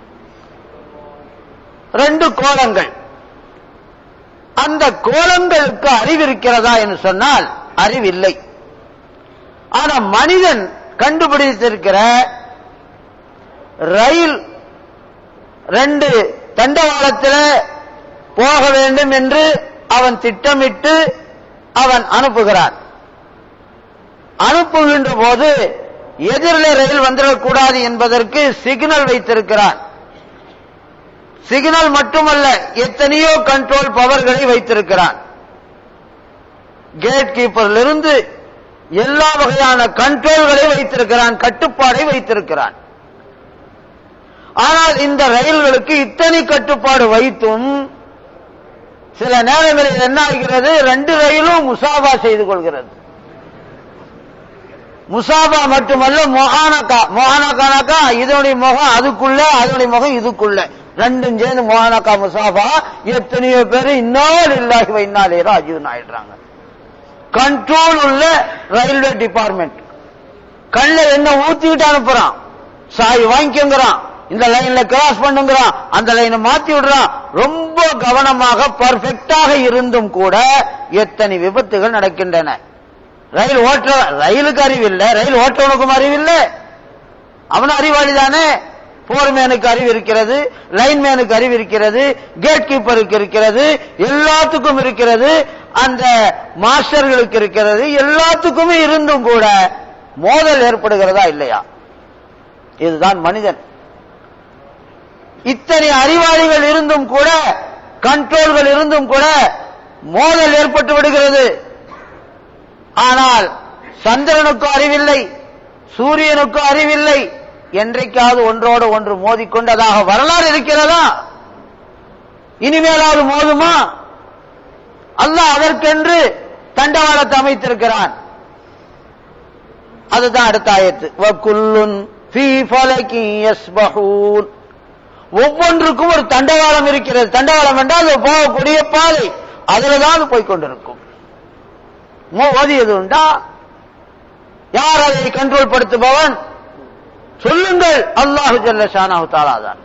ரெண்டு கோலங்கள் அந்த கோலங்களுக்கு அறிவு இருக்கிறதா என்று சொன்னால் அறிவில்லை ஆனா மனிதன் கண்டுபிடித்திருக்கிற ரயில் ரெண்டு தண்டவாளத்தில் போக வேண்டும் என்று அவன் திட்டமிட்டு அவன் அனுப்புகிறான் அனுப்புகின்ற போது எதிரிலே ரயில் வந்துடக்கூடாது என்பதற்கு சிக்னல் வைத்திருக்கிறான் சிக்னல் மட்டுமல்ல எத்தனையோ கண்ட்ரோல் பவர்களை வைத்திருக்கிறான் கேட் கீப்பரிலிருந்து எல்லா வகையான கண்ட்ரோல்களை வைத்திருக்கிறான் கட்டுப்பாடை வைத்திருக்கிறான் ஆனால் இந்த ரயில்களுக்கு இத்தனை கட்டுப்பாடு வைத்தும் சில நேரங்களில் என்ன ஆகிறது ரெண்டு ரயிலும் முசாபா செய்து கொள்கிறது முசாபா மட்டுமல்ல மொஹானக்கா மொஹானக்கானாக்கா இதனுடைய முகம் அதுக்குள்ள அதனுடைய முகம் இதுக்குள்ள ரெண்டும் சேர்ந்து மொஹானக்கா முசாபா எத்தனையோ பேர் இன்னால் இல்லாஹி இன்னாலே ராஜீவன் ஆயிடுறாங்க கண்ட்ரோல் உள்ள ரயில்வே டிபார்ட்மெண்ட் கண்ணில் என்ன ஊத்திக்கிட்டு அனுப்புறான் சாய் வாங்கிக்கங்கிறான் இந்த லைன்ல கிராஸ் பண்ணுங்கிறான் அந்த லைனை மாத்தி விடுறான் ரொம்ப கவனமாக பர்ஃபெக்டாக இருந்தும் கூட எத்தனை விபத்துகள் நடக்கின்றன ரயில் ஓட்டுற ரயிலுக்கு அறிவில்லை ரயில் ஓட்டுறவனுக்கும் அறிவில்லை அவனும் அறிவாளி தானே போர்மேனுக்கு அறிவு இருக்கிறது லைன்மேனுக்கு அறிவு இருக்கிறது கேட் கீப்பருக்கு இருக்கிறது எல்லாத்துக்கும் இருக்கிறது அந்த மாஸ்டர்களுக்கு இருக்கிறது எல்லாத்துக்குமே இருந்தும் கூட மோதல் ஏற்படுகிறதா இல்லையா இதுதான் மனிதன் இத்தனை அறிவாளிகள் இருந்தும் கூட கண்ட்ரோல்கள் இருந்தும் கூட மோதல் ஏற்பட்டு விடுகிறது ஆனால் சந்திரனுக்கும் அறிவில்லை சூரியனுக்கும் அறிவில்லை என்றைக்காவது ஒன்றோடு ஒன்று மோதிக்கொண்டதாக வரலாறு இருக்கிறதா இனிமேலாவது மோதுமா அல்லாஹ் அதற்கென்று தண்டவாளத்தை அமைத்திருக்கிறான் அதுதான் அடுத்த ஆயத்து வக்குல்லுன் ஃபீ ஃபலகி யஸ்பஹூன் ஒவ்வொன்றுக்கும் ஒரு தண்டவாளம் இருக்கிறது தண்டவாளம் என்றால் அது போகக்கூடிய பாதை அதுல தான் அது போய்கொண்டிருக்கும் ஓதியது உண்டா யார் அதை கண்ட்ரோல் படுத்துபவன் சொல்லுங்கள் அல்லாஹு ஜல்ல ஷானாஹு தாலா தான்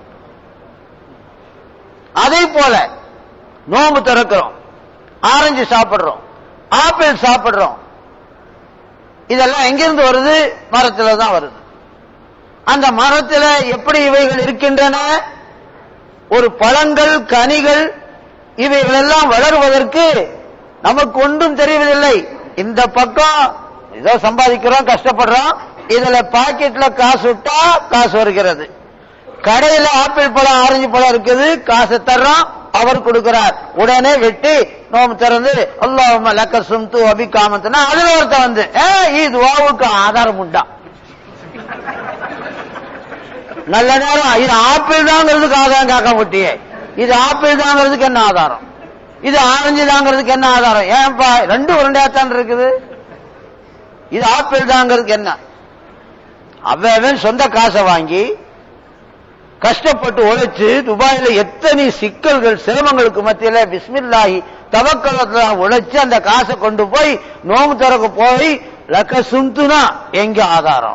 அதே போல நோம்பு திறக்கிறோம் ஆரஞ்சு சாப்பிடுறோம் ஆப்பிள் சாப்பிடுறோம் இதெல்லாம் எங்கிருந்து வருது மரத்துல தான் வருது அந்த மரத்துல எப்படி இவைகள் இருக்கின்றன ஒரு பழங்கள் கனிகள் இவைகள் எல்லாம் வளருவதற்கு நமக்கு ஒன்றும் தெரியவதில்லை இந்த பக்கம் ஏதோ சம்பாதிக்கிறோம் கஷ்டப்படுறோம் இதுல பாக்கெட்ல காசு விட்டா காசு வருகிறது கடையில ஆப்பிள் பழம் ஆரஞ்சு பழம் இருக்குது காசு தர்றோம் அவர் கொடுக்கிறார் உடனே வெட்டி நோம்பு திறந்து அல்லாஹ் லக்க சும்து அபி காமத்துனா அதுல ஒருத்த வந்து ஏ இது வாவுக்கு ஆதாரம் உண்டா நல்ல நேரம் இது ஆப்பிள் தாங்கிறதுக்கு ஆதாரம் காக்க முட்டியே இது ஆப்பிள் தாங்கிறதுக்கு என்ன ஆதாரம் இது ஆரஞ்சு தாங்கிறதுக்கு என்ன ஆதாரம் ஏன்பா ரெண்டு உருண்டையாத்தான் இருக்குது இது ஆப்பிள் தாங்கிறதுக்கு என்ன அவன் சொந்த காசை வாங்கி கஷ்டப்பட்டு உழைச்சு துபாயில எத்தனை சிக்கல்கள் சிரமங்களுக்கு மத்தியில பிஸ்மில்லாஹி தவக்கலத்துல உழைச்சு அந்த காசை கொண்டு போய் நோம்பு திறக்க போய் லக்க சுந்துனா எங்க ஆதாரம்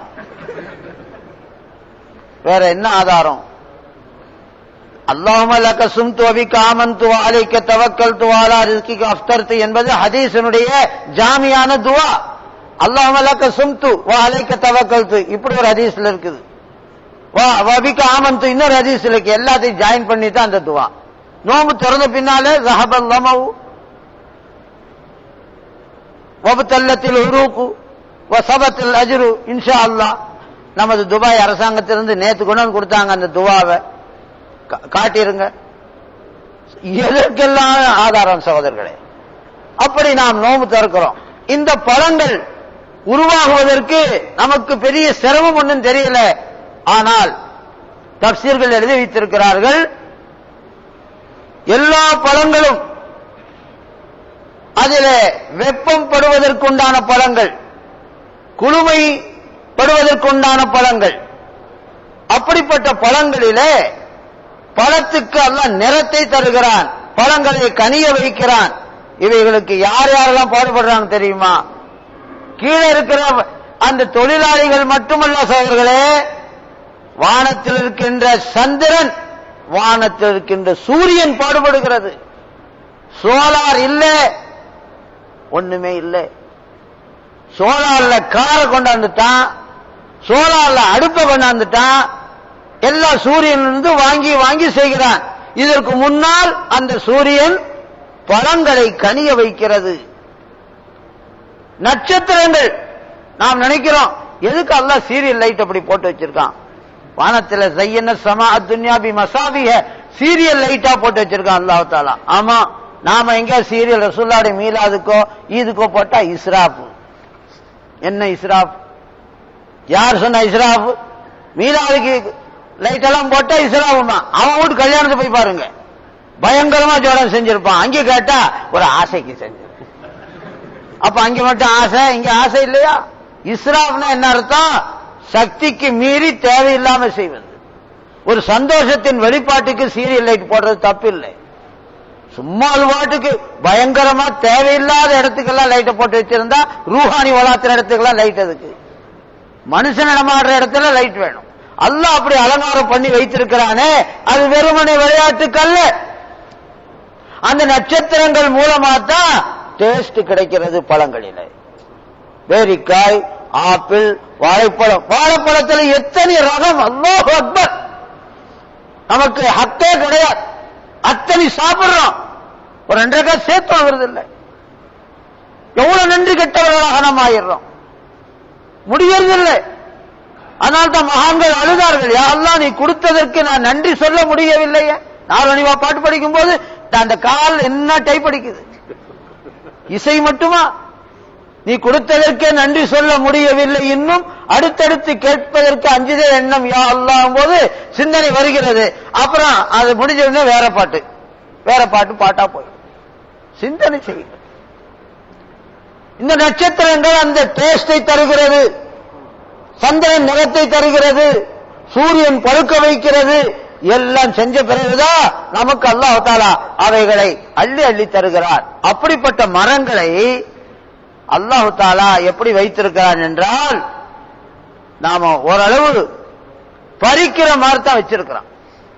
வேற என்ன ஆதாரம் அல்லாஹும லக்க சும்து அபி காமந்து அலைக்க தவக்கல் துவாலா ரிஸ்கிக்கு அஃப்தர்த்து என்பது ஹதீஸனுடைய ஜாமியான துவா அல்லாஹும லக்க சும்து வா அலைக்க தவக்கல்து இப்படி ஒரு ஹதீஸ்ல இருக்குது வா வபிக்க ஆமந்து இன்னொரு ஹதீஸ்ல இருக்கு எல்லாத்தையும் ஜாயின் பண்ணி தான் அந்த துவா நோம்பு திறந்த பின்னாலே ரஹபல் லமவு வபுத்தல்லத்தில் உருவுக்கு வசபத்தில் அஜ்ரு இன்ஷா அல்லாஹ் நமது துபாய் அரசாங்கத்திலிருந்து நேத்து கொண்டு வந்து கொடுத்தாங்க அந்த துவாவை கா- காட்டிருங்க எதற்கெல்லாம் ஆதாரம் சகோதரர்களே அப்படி நாம் நோம்பு திறக்கிறோம் இந்த பழங்கள் உருவாகுவதற்கு நமக்கு பெரிய சிரமம் ஒன்றும் தெரியல ஆனால் தப்சீர்கள் எழுதி வைத்திருக்கிறார்கள் எல்லா பழங்களும் அதிலே வெப்பம் படுவதற்குண்டான பழங்கள் குளுமை படுவதற்குண்டான பழங்கள் அப்படிப்பட்ட பழங்களிலே பழத்துக்கு அல்லாஹ் நிறத்தை தருகிறான் பழங்களை கனிய வைக்கிறான் இவைகளுக்கு யார் யாரெல்லாம் பாடுபடுறாங்க தெரியுமா கீழே இருக்கிற அந்த தொழிலாளிகள் மட்டுமல்ல சோதர்களே வானத்தில் இருக்கின்ற சந்திரன் வானத்தில் இருக்கின்ற சூரியன் பாடுபடுகிறது சோலார் இல்ல ஒண்ணுமே இல்லை சோலார்ல காரை கொண்டாந்துட்டான் சோலார்ல அடுப்பை கொண்டாந்துட்டான் எல்லாம் சூரியனிலிருந்து வாங்கி வாங்கி செய்கிறான் இதற்கு முன்னால் அந்த சூரியன் பழங்களை கனிய வைக்கிறது நட்சத்திரங்கள் நாம் நினைக்கிறோம் எதுக்கு அல்லாஹ் சீரியல் லைட் அப்படி போட்டு வச்சிருக்கான் வானத்துல சையன சமா துன்யா பி மசாபிக சீரியல் லைட்டா போட்டு வச்சிருக்கான் அல்லாஹ் தாலா ஆமா நாம எங்க சீரியல் ரசூல்லாடி மீலாதுக்கோ ஈதுக்கோ போட்டா இஸ்ராப் என்ன இஸ்ராப் யார் சொன்ன இஸ்ராப் மீலாதுக்கு லைட் எல்லாம் போட்டா இஸ்ராஃபுமா அவன் வீட்டு கல்யாணத்தை போய் பாருங்க பயங்கரமா ஜோடம் செஞ்சிருப்பான் அங்கே கேட்டா ஒரு ஆசைக்கு செஞ்சு அப்ப அங்க மட்டும் ஆசை இங்க ஆசை இல்லையா இஸ்ராஃப்னா என்ன அர்த்தம் சக்திக்கு மீறி தேவையில்லாம செய்வது ஒரு சந்தோஷத்தின் வெளிப்பாட்டுக்கு சீரியல் லைட் போடுறது தப்பு இல்லை சும்மா அது பாட்டுக்கு பயங்கரமா தேவையில்லாத இடத்துக்கெல்லாம் லைட்டை போட்டு வச்சிருந்தா ரூஹானி வளாத்துற இடத்துக்கெல்லாம் லைட் அதுக்கு மனுஷன் நடமாடுற இடத்துல லைட் வேணும் அல்லாஹ் அப்படி அலங்காரம் பண்ணி வைத்திருக்கிறானே அது வெறுமனை விளையாட்டுக்கல்ல அந்த நட்சத்திரங்கள் மூலமா தான் டேஸ்ட் கிடைக்கிறது பழங்களில பேரிக்காய் ஆப்பிள் வாழைப்பழம் வாழைப்பழத்துல எத்தனை ரகம் அல்லாஹ் அக்பர் நமக்கு ஹக்கே கிடையாது அத்தனை சாப்பிடுறோம் ஒரு ரெண்டரை காசு சேர்த்து வருது இல்லை எவ்வளவு நன்றி கெட்டவர்களாக நாம் ஆயிடுறோம் முடியறதில்லை அதனால தான் மகான்கள் அழுதார்கள் யாரெல்லாம் நீ கொடுத்ததற்கு நான் நன்றி சொல்ல முடியவில்லையே நாரணிவா பாட்டு படிக்கும் போது அந்த கால் என்ன டைப் அடிக்குது இசை மட்டுமா நீ கொடுத்ததற்கே நன்றி சொல்ல முடியவில்லை இன்னும் அடுத்தடுத்து கேட்பதற்கு அஞ்சுதே எண்ணம் யா அல்லாஹ் போது சிந்தனை வருகிறது அப்புறம் அது முடிஞ்ச உடனே வேற பாட்டு வேற பாட்டு பாட்டா போய் சிந்தனை செய்யுங்க இந்த நட்சத்திரங்கள் அந்த டேஸ்டை தருகிறது சந்திரன் நிறத்தை தருகிறது சூரியன் பழுக்க வைக்கிறது எல்லாம் செஞ்ச பிறகுதான் நமக்கு அல்லாஹ் தாலா அவைகளை அள்ளி அள்ளி தருகிறார் அப்படிப்பட்ட மரங்களை அல்லாஹு தாலா எப்படி வைத்திருக்கிறான் என்றால் நாம ஓரளவு பறிக்கிற மாதிரி தான் வச்சிருக்கிறான்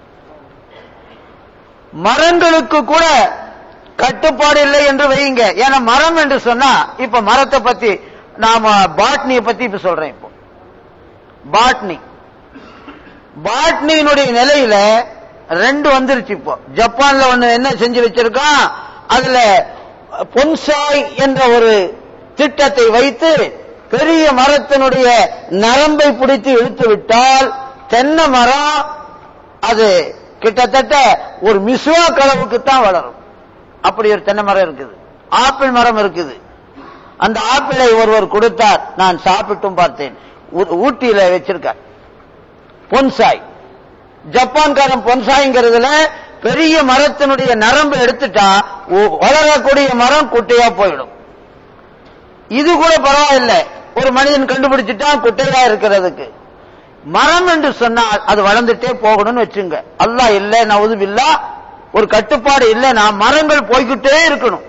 மரங்களுக்கு கூட கட்டுப்பாடு இல்லை என்று வையுங்க ஏன்னா மரம் என்று சொன்னா இப்ப மரத்தை பத்தி நாம பாட்னியை பத்தி இப்ப சொல்றேன் இப்போ பாட்னி பாட்னியினுடைய நிலையில ரெண்டு வந்துருச்சு இப்போ ஜப்பான்ல ஒண்ணு என்ன செஞ்சு வச்சிருக்கான் அதுல பொன்சாய் என்ற ஒரு திட்டத்தை வைத்து பெரிய மரத்தினுடைய நரம்பை பிடித்து இழுத்து விட்டால் தென்னை மரம் அது கிட்டத்தட்ட ஒரு மிஸ்வா களவுக்கு தான் வளரும் அப்படி ஒரு தென்னை மரம் இருக்குது ஆப்பிள் மரம் இருக்குது அந்த ஆப்பிளை ஒருவர் கொடுத்தார் நான் சாப்பிட்டும் பார்த்தேன் ஊ- ஊட்டியில வச்சிருக்கார் பொன்சாய் ஜப்பான்காரன் பொன்சாய்ங்கிறதுல பெரிய மரத்தினுடைய நரம்பு எடுத்துட்டா ஒ- வளரக்கூடிய மரம் குட்டையா போயிடும் இது கூட பரவாயில்லை ஒரு மனிதன் கண்டுபிடிச்சிட்டான் குட்டையா இருக்கிறதுக்கு மரம் என்று சொன்னால் அது வளர்ந்துட்டே போகணும்னு வச்சுங்க அல்லாஹ் இல்ல நவுதுபில்லா ஒரு கட்டுப்பாடு இல்லைன்னா மரங்கள் போய்கிட்டே இருக்கணும்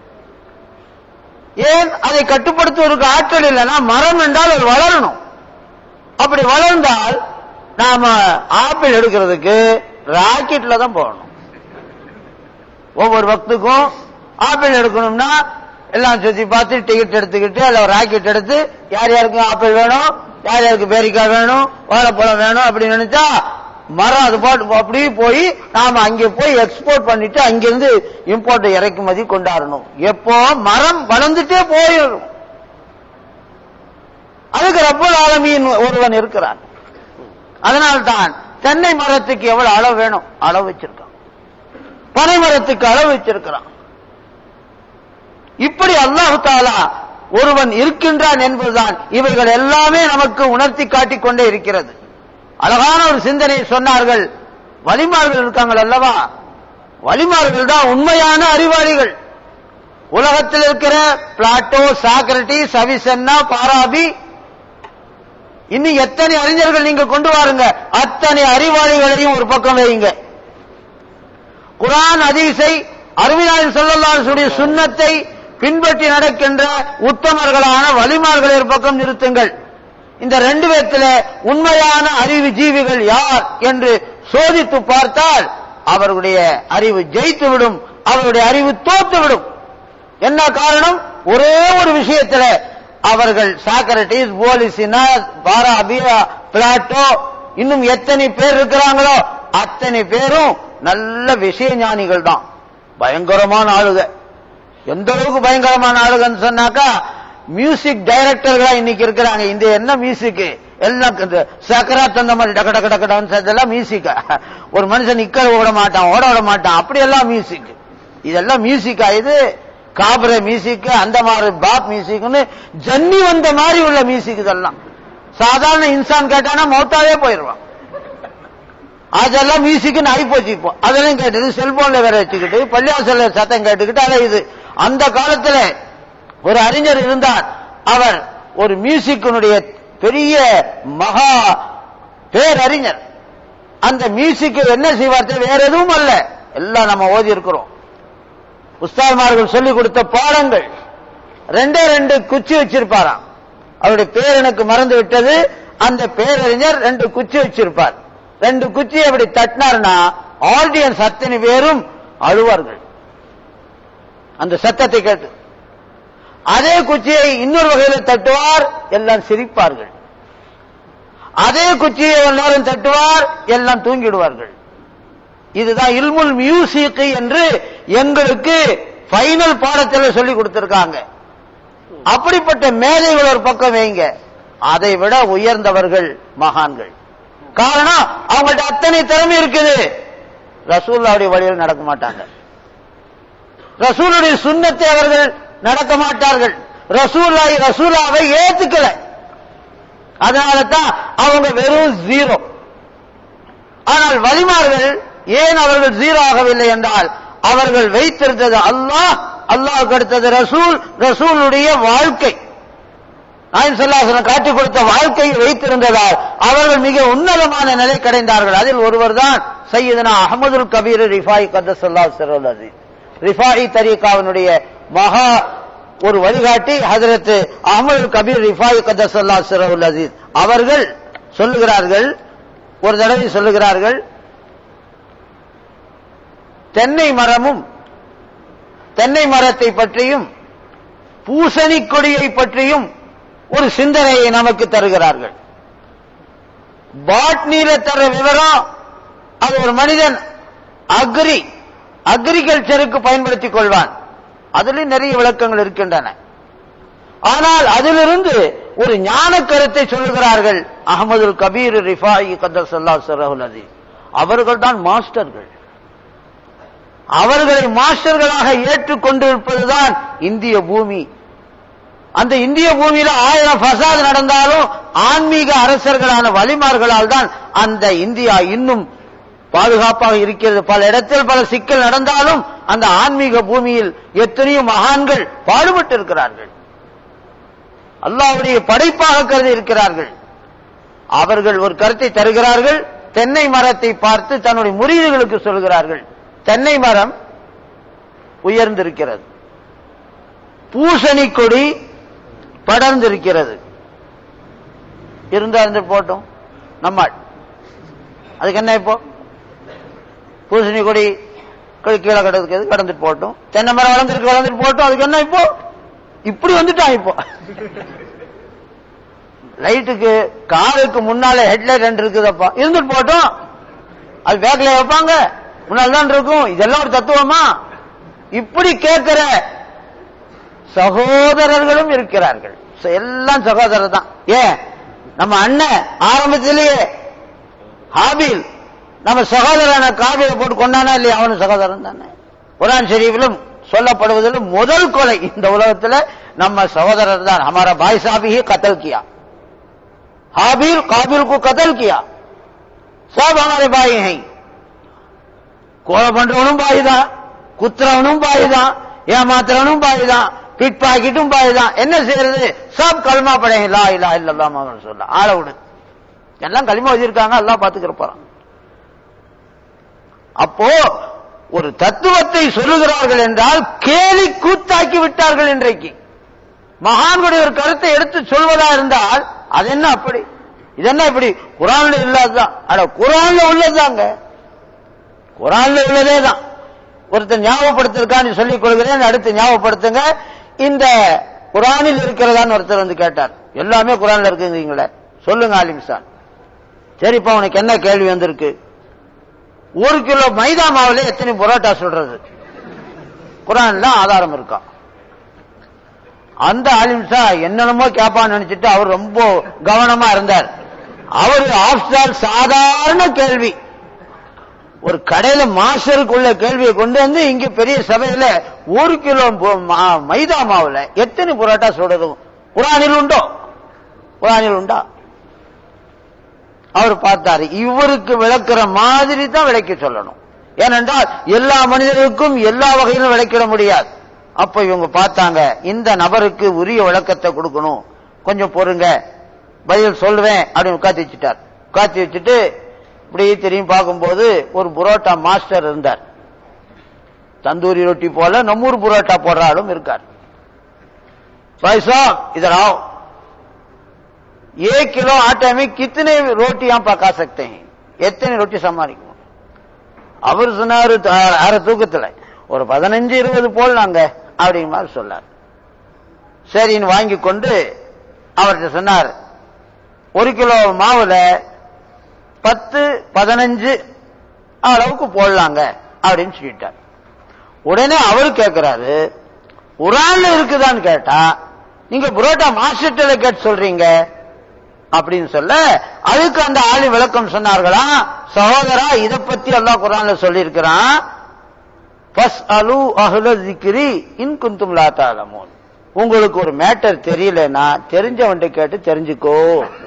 ஏன் அதை கட்டுப்படுத்துவதற்கு ஆற்றல் இல்லைன்னா மரம் என்றால் அது வளரணும் அப்படி வளர்ந்தால் நாம ஆப்பிள் எடுக்கிறதுக்கு ராக்கெட்ல தான் போகணும் ஒவ்வொரு வக்துக்கும் ஆப்பிள் எடுக்கணும்னா எல்லாம் சுத்தி பார்த்து டிக்கெட் எடுத்துக்கிட்டு அல்ல ராக்கெட் எடுத்து யார் யாருக்கு ஆப்பிள் வேணும் யார் யாருக்கு பேரிக்காய் வேணும் வாழைப்பழம் வேணும் அப்படின்னு நினைச்சா மரம் அது பாட்டு அப்படியே போய் நாம அங்கே போய் எக்ஸ்போர்ட் பண்ணிட்டு அங்கிருந்து இம்போர்ட் இறக்குமதி கொண்டாடணும் எப்போ மரம் வளர்ந்துட்டே போயிடும் அதுக்கு ரப்பல் ஆலமீன் ஒருவன் இருக்கிறான் அதனால்தான் தென்னை மரத்துக்கு எவ்வளவு அளவு வேணும் அளவு வச்சிருக்கான் பனை மரத்துக்கு அளவு வச்சிருக்கிறான் இப்படி அல்லாஹு தாலா ஒருவன் இருக்கின்றான் என்பதுதான் இவைகள் எல்லாமே நமக்கு உணர்த்தி காட்டிக் கொண்டே இருக்கிறது அழகான ஒரு சிந்தனை சொன்னார்கள் வலிமார்கள் இருக்காங்கள் அல்லவா வலிமார்கள் தான் உண்மையான அறிவாளிகள் உலகத்தில் இருக்கிற பிளாட்டோ சாக்ரட்டிஸ் அவிசன்னா பாராபி இன்னும் எத்தனை அறிஞர்கள் நீங்க கொண்டு வாருங்க அத்தனை அறிவாளிகளையும் ஒரு பக்கம் வையுங்க குரான் அதீஸை அருமையாளன் சொல்லல்லாசுடைய சுண்ணத்தை பின்பற்றி நடக்கின்ற உத்தமர்களான வலிமார்களை ஒரு பக்கம் நிறுத்துங்கள் இந்த ரெண்டு பேர்த்துல உண்மையான அறிவு ஜீவிகள் யார் என்று சோதித்து பார்த்தால் அவர்களுடைய அறிவு ஜெயித்து விடும் அவருடைய அறிவு தோத்து விடும் என்ன காரணம் ஒரே ஒரு விஷயத்துல அவர்கள் சாக்ரட்டிஸ் போலிசினா பாராபியா பிளாட்டோ இன்னும் எத்தனை பேர் இருக்கிறாங்களோ அத்தனை பேரும் நல்ல விஷய ஞானிகள் தான் பயங்கரமான ஆளுக எந்த அளவுக்கு பயங்கரமான ஆளுகன்னு சொன்னாக்கா மியூசிக் டைரக்டர்களா இன்னைக்கு இருக்கிறாங்க இந்த என்ன மியூசிக் எல்லாம் இந்த சக்கராத் அந்த மாதிரி டக்க டக்க டக்க டான்ஸ் அதெல்லாம் மியூசிக் ஒரு மனுஷன் நிக்க விட மாட்டான் ஓட விட மாட்டான் அப்படியெல்லாம் மியூசிக் இதெல்லாம் மியூசிக்கா இது காபர மியூசிக் அந்த மாதிரி பாப் மியூசிக்னு ஜன்னி வந்த மாதிரி உள்ள மியூசிக் இதெல்லாம் சாதாரண இன்சான் கேட்டானா மௌத்தாவே போயிடுவான் அதெல்லாம் மியூசிக்னு ஆகி போச்சு இப்போ அதெல்லாம் கேட்டது செல்போன்ல வேற வச்சுக்கிட்டு பள்ளியாசல்ல சத்தம் கேட்டுக்கிட்டு அலையுது அந்த காலத்துல ஒரு அறிஞர் இருந்தார் அவர் ஒரு மியூசிக்கினுடைய பெரிய மகா பேரறிஞர் அந்த மியூசிக் என்ன செய்வார் வேற எதுவும் அல்ல எல்லாம் நம்ம ஓதி இருக்கிறோம் உஸ்தாத்மார்கள் சொல்லிக் கொடுத்த பாடங்கள் ரெண்டே ரெண்டு குச்சி வச்சிருப்பாராம் அவருடைய பேர் எனக்கு மறந்து விட்டது அந்த பேரறிஞர் ரெண்டு குச்சி வச்சிருப்பார் ரெண்டு குச்சி அப்படி தட்டினார்னா ஆடியன்ஸ் அத்தனை பேரும் அழுவார்கள் அந்த சத்தத்தை கேட்டு அதே குச்சியை இன்னொரு வகையில் தட்டுவார் எல்லாம் சிரிப்பார்கள் அதே குச்சியை ஒரு நேரம் தட்டுவார் எல்லாம் தூங்கிடுவார்கள் இதுதான் இல்முல் மியூசிக் என்று எங்களுக்கு ஃபைனல் பாடத்தில் சொல்லி கொடுத்திருக்காங்க அப்படிப்பட்ட மேதைகள் ஒரு பக்கம் வைங்க அதை விட உயர்ந்தவர்கள் மகான்கள் காரணம் அவங்கள்ட்ட அத்தனை திறமை இருக்குது ரசூல்லாவுடைய வழியில் நடக்க மாட்டாங்க ரசூலுடைய சுண்ணத்தை அவர்கள் நடக்க மாட்டார்கள் ரசூலாய் ரசூலாவை ஏத்துக்கல அதனால தான் அவங்க வெறும் ஜீரோ ஆனால் வலிமார்கள் ஏன் அவர்கள் ஜீரோ ஆகவில்லை என்றால் அவர்கள் வைத்திருந்தது அல்லாஹ் அல்லாஹ்க்கு அடுத்தது ரசூல் ரசூலுடைய வாழ்க்கை நாயன் சொல்லாசனம் காட்டிக் கொடுத்த வாழ்க்கையை வைத்திருந்ததால் அவர்கள் மிக உன்னதமான நிலை கடைந்தார்கள் அதில் ஒருவர் தான் சையதனா அகமதுல் கபீர் ரிஃபாய் கத்தசல்லா சிரோல் அசீஸ் ரிஃபாயி தரீகாவினுடைய மகா ஒரு வழிகாட்டி ஹதரத் அகமது கபீர் ரிஃபாய் கதசல்லா சிரவுல் அசீஸ் அவர்கள் சொல்லுகிறார்கள் ஒரு தடவை சொல்லுகிறார்கள் தென்னை மரமும் தென்னை மரத்தை பற்றியும் பூசணி கொடியை பற்றியும் ஒரு சிந்தனையை நமக்கு தருகிறார்கள் பாட்னியில தர விவரம் அது ஒரு மனிதன் அக்ரி அக்ரிகல்ச்சருக்கு பயன்படுத்திக் கொள்வான் அதிலும் நிறைய விளக்கங்கள் இருக்கின்றன ஆனால் அதிலிருந்து ஒரு ஞான கருத்தை சொல்லுகிறார்கள் அகமது கபீர் ரிஃபாய் கதசல்லா சரஹுல் அதி அவர்கள் தான் மாஸ்டர்கள் அவர்களை மாஸ்டர்களாக ஏற்றுக்கொண்டிருப்பதுதான் இந்திய பூமி அந்த இந்திய பூமியில ஆயிரம் ஃபசாத் நடந்தாலும் ஆன்மீக அரசர்களான வலிமார்களால் தான் அந்த இந்தியா இன்னும் பாதுகாப்பாக இருக்கிறது பல இடத்தில் பல சிக்கல் நடந்தாலும் அந்த ஆன்மீக பூமியில் எத்தனையோ மகான்கள் பாடுபட்டு இருக்கிறார்கள் அல்லாவுடைய படைப்பாக கருதி இருக்கிறார்கள் அவர்கள் ஒரு கருத்தை தருகிறார்கள் தென்னை மரத்தை பார்த்து தன்னுடைய முறியீடுகளுக்கு சொல்கிறார்கள் தென்னை மரம் உயர்ந்திருக்கிறது பூசணி கொடி படர்ந்திருக்கிறது இருந்தா இருந்து போட்டோம் நம்மாள் அதுக்கு என்ன இப்போ பூசணி கொடி கொடி கீழே கிடக்குது கடந்துட்டு போட்டோம் தென்னை மரம் வளர்ந்துருக்கு வளர்ந்துட்டு போட்டோம் அதுக்கு என்ன இப்போ இப்படி வந்துட்டான் இப்போ லைட்டுக்கு காருக்கு முன்னால ஹெட்லைட் ரெண்டு இருக்குதப்பா இருந்துட்டு போட்டோம் அது பேக்ல வைப்பாங்க முன்னால் தான் இருக்கும் இதெல்லாம் ஒரு தத்துவமா இப்படி கேட்கிற சகோதரர்களும் இருக்கிறார்கள் எல்லாம் சகோதரர் தான் ஏன் நம்ம அண்ணன் ஆரம்பத்திலேயே ஹாபில் நம்ம சகோதரன காவியை போட்டு கொண்டானா இல்லையா அவனு சகோதரன் தானே குரான் ஷெரீஃபிலும் சொல்லப்படுவதில் முதல் கொலை இந்த உலகத்துல நம்ம சகோதரர் தான் हमारा भाई साहब ही कत्ल किया हाबिल काबिल को कत्ल किया सब हमारे भाई हैं கொலை பண்றவனும் பாய் தான் குத்துறவனும் பாய் தான் ஏமாத்துறவனும் பாய் தான் பிட் பாக்கெட்டும் பாய் தான் என்ன செய்யறது சப் கல்மா படையும் லா இல்லா இல்லல்லா மாமன் சொல்ல ஆள விடு எல்லாம் களிமா வச்சிருக்காங்க எல்லாம் பாத்துக்கிற போறான் அப்போ ஒரு தத்துவத்தை சொல்லுகிறார்கள் என்றால் கேலி கூத்தாக்கி விட்டார்கள் இன்றைக்கு மகான்களுடைய ஒரு கருத்தை எடுத்து சொல்வதா இருந்தால் அது என்ன அப்படி இது என்ன இப்படி குரான்ல இல்லாததான் அட குரான்ல உள்ளதுதாங்க குரான்ல உள்ளதே தான் ஒருத்தர் ஞாபகப்படுத்திருக்கான்னு சொல்லிக் கொள்கிறேன் அடுத்து ஞாபகப்படுத்துங்க இந்த குரானில் இருக்கிறதான்னு ஒருத்தர் வந்து கேட்டார் எல்லாமே குரான்ல இருக்குங்கிறீங்களே சொல்லுங்க ஆலிம்சான் சரிப்பா உனக்கு என்ன கேள்வி வந்திருக்கு ஒரு கிலோ மைதா மாவுல எத்தனை புரோட்டா சொல்றது குரான்ல ஆதாரம் இருக்கா அந்த ஆலிம்சா என்னென்னமோ கேப்பான்னு நினைச்சிட்டு அவர் ரொம்ப கவனமா இருந்தார் அவர் ஆப்ஸ்டால் சாதாரண கேள்வி ஒரு கடையில மாஸ்டருக்குள்ள கேள்வியை கொண்டு வந்து இங்க பெரிய சபையில ஒரு கிலோ மைதா மாவுல எத்தனை புரோட்டா சொல்றது குரானில் உண்டோ குரானில் உண்டா அவர் பார்த்தாரு இவருக்கு விளக்குற மாதிரி தான் விளக்கி சொல்லணும் ஏனென்றால் எல்லா மனிதருக்கும் எல்லா வகையிலும் விளக்கிட முடியாது அப்ப இவங்க பார்த்தாங்க இந்த நபருக்கு உரிய விளக்கத்தை கொடுக்கணும் கொஞ்சம் பொறுங்க பதில் சொல்லுவேன் அப்படின்னு உட்காத்தி வச்சுட்டார் உட்காத்தி வச்சுட்டு இப்படி திரும்பி பார்க்கும்போது ஒரு புரோட்டா மாஸ்டர் இருந்தார் தந்தூரி ரொட்டி போல நம்மூர் புரோட்டா போடுற ஆளும் இருக்கார் इधर आओ एक किलो आटे में कितने रोटियां पका सकते हैं எத்தனை ரொட்டி சமாளிக்கணும் அவர் சொன்னாரு அரை தூக்கத்துல ஒரு பதினஞ்சு இருபது போல் நாங்க அப்படிங்கிற மாதிரி சொன்னார் சரின்னு வாங்கி கொண்டு அவர்கிட்ட சொன்னார் ஒரு கிலோ மாவுல பத்து பதினஞ்சு அளவுக்கு போடலாங்க அப்படின்னு சொல்லிட்டார் உடனே அவரு கேட்கிறாரு குரான்ல இருக்குதான்னு கேட்டா நீங்க புரோட்டா மாஸ்டர்ல கேட்டு சொல்றீங்க அப்படின்னு சொல்ல அதுக்கு அந்த ஆளு விளக்கம் சொன்னார்களா சகோதரா இத பத்தி எல்லாம் குரான்ல சொல்லி இருக்கிறான் அலு அஹ்ல திக்ரி இன் குந்தும் லாத்தாலமோன் உங்களுக்கு ஒரு மேட்டர் தெரியலன்னா தெரிஞ்சவன்ட்ட கேட்டு தெரிஞ்சுக்கோ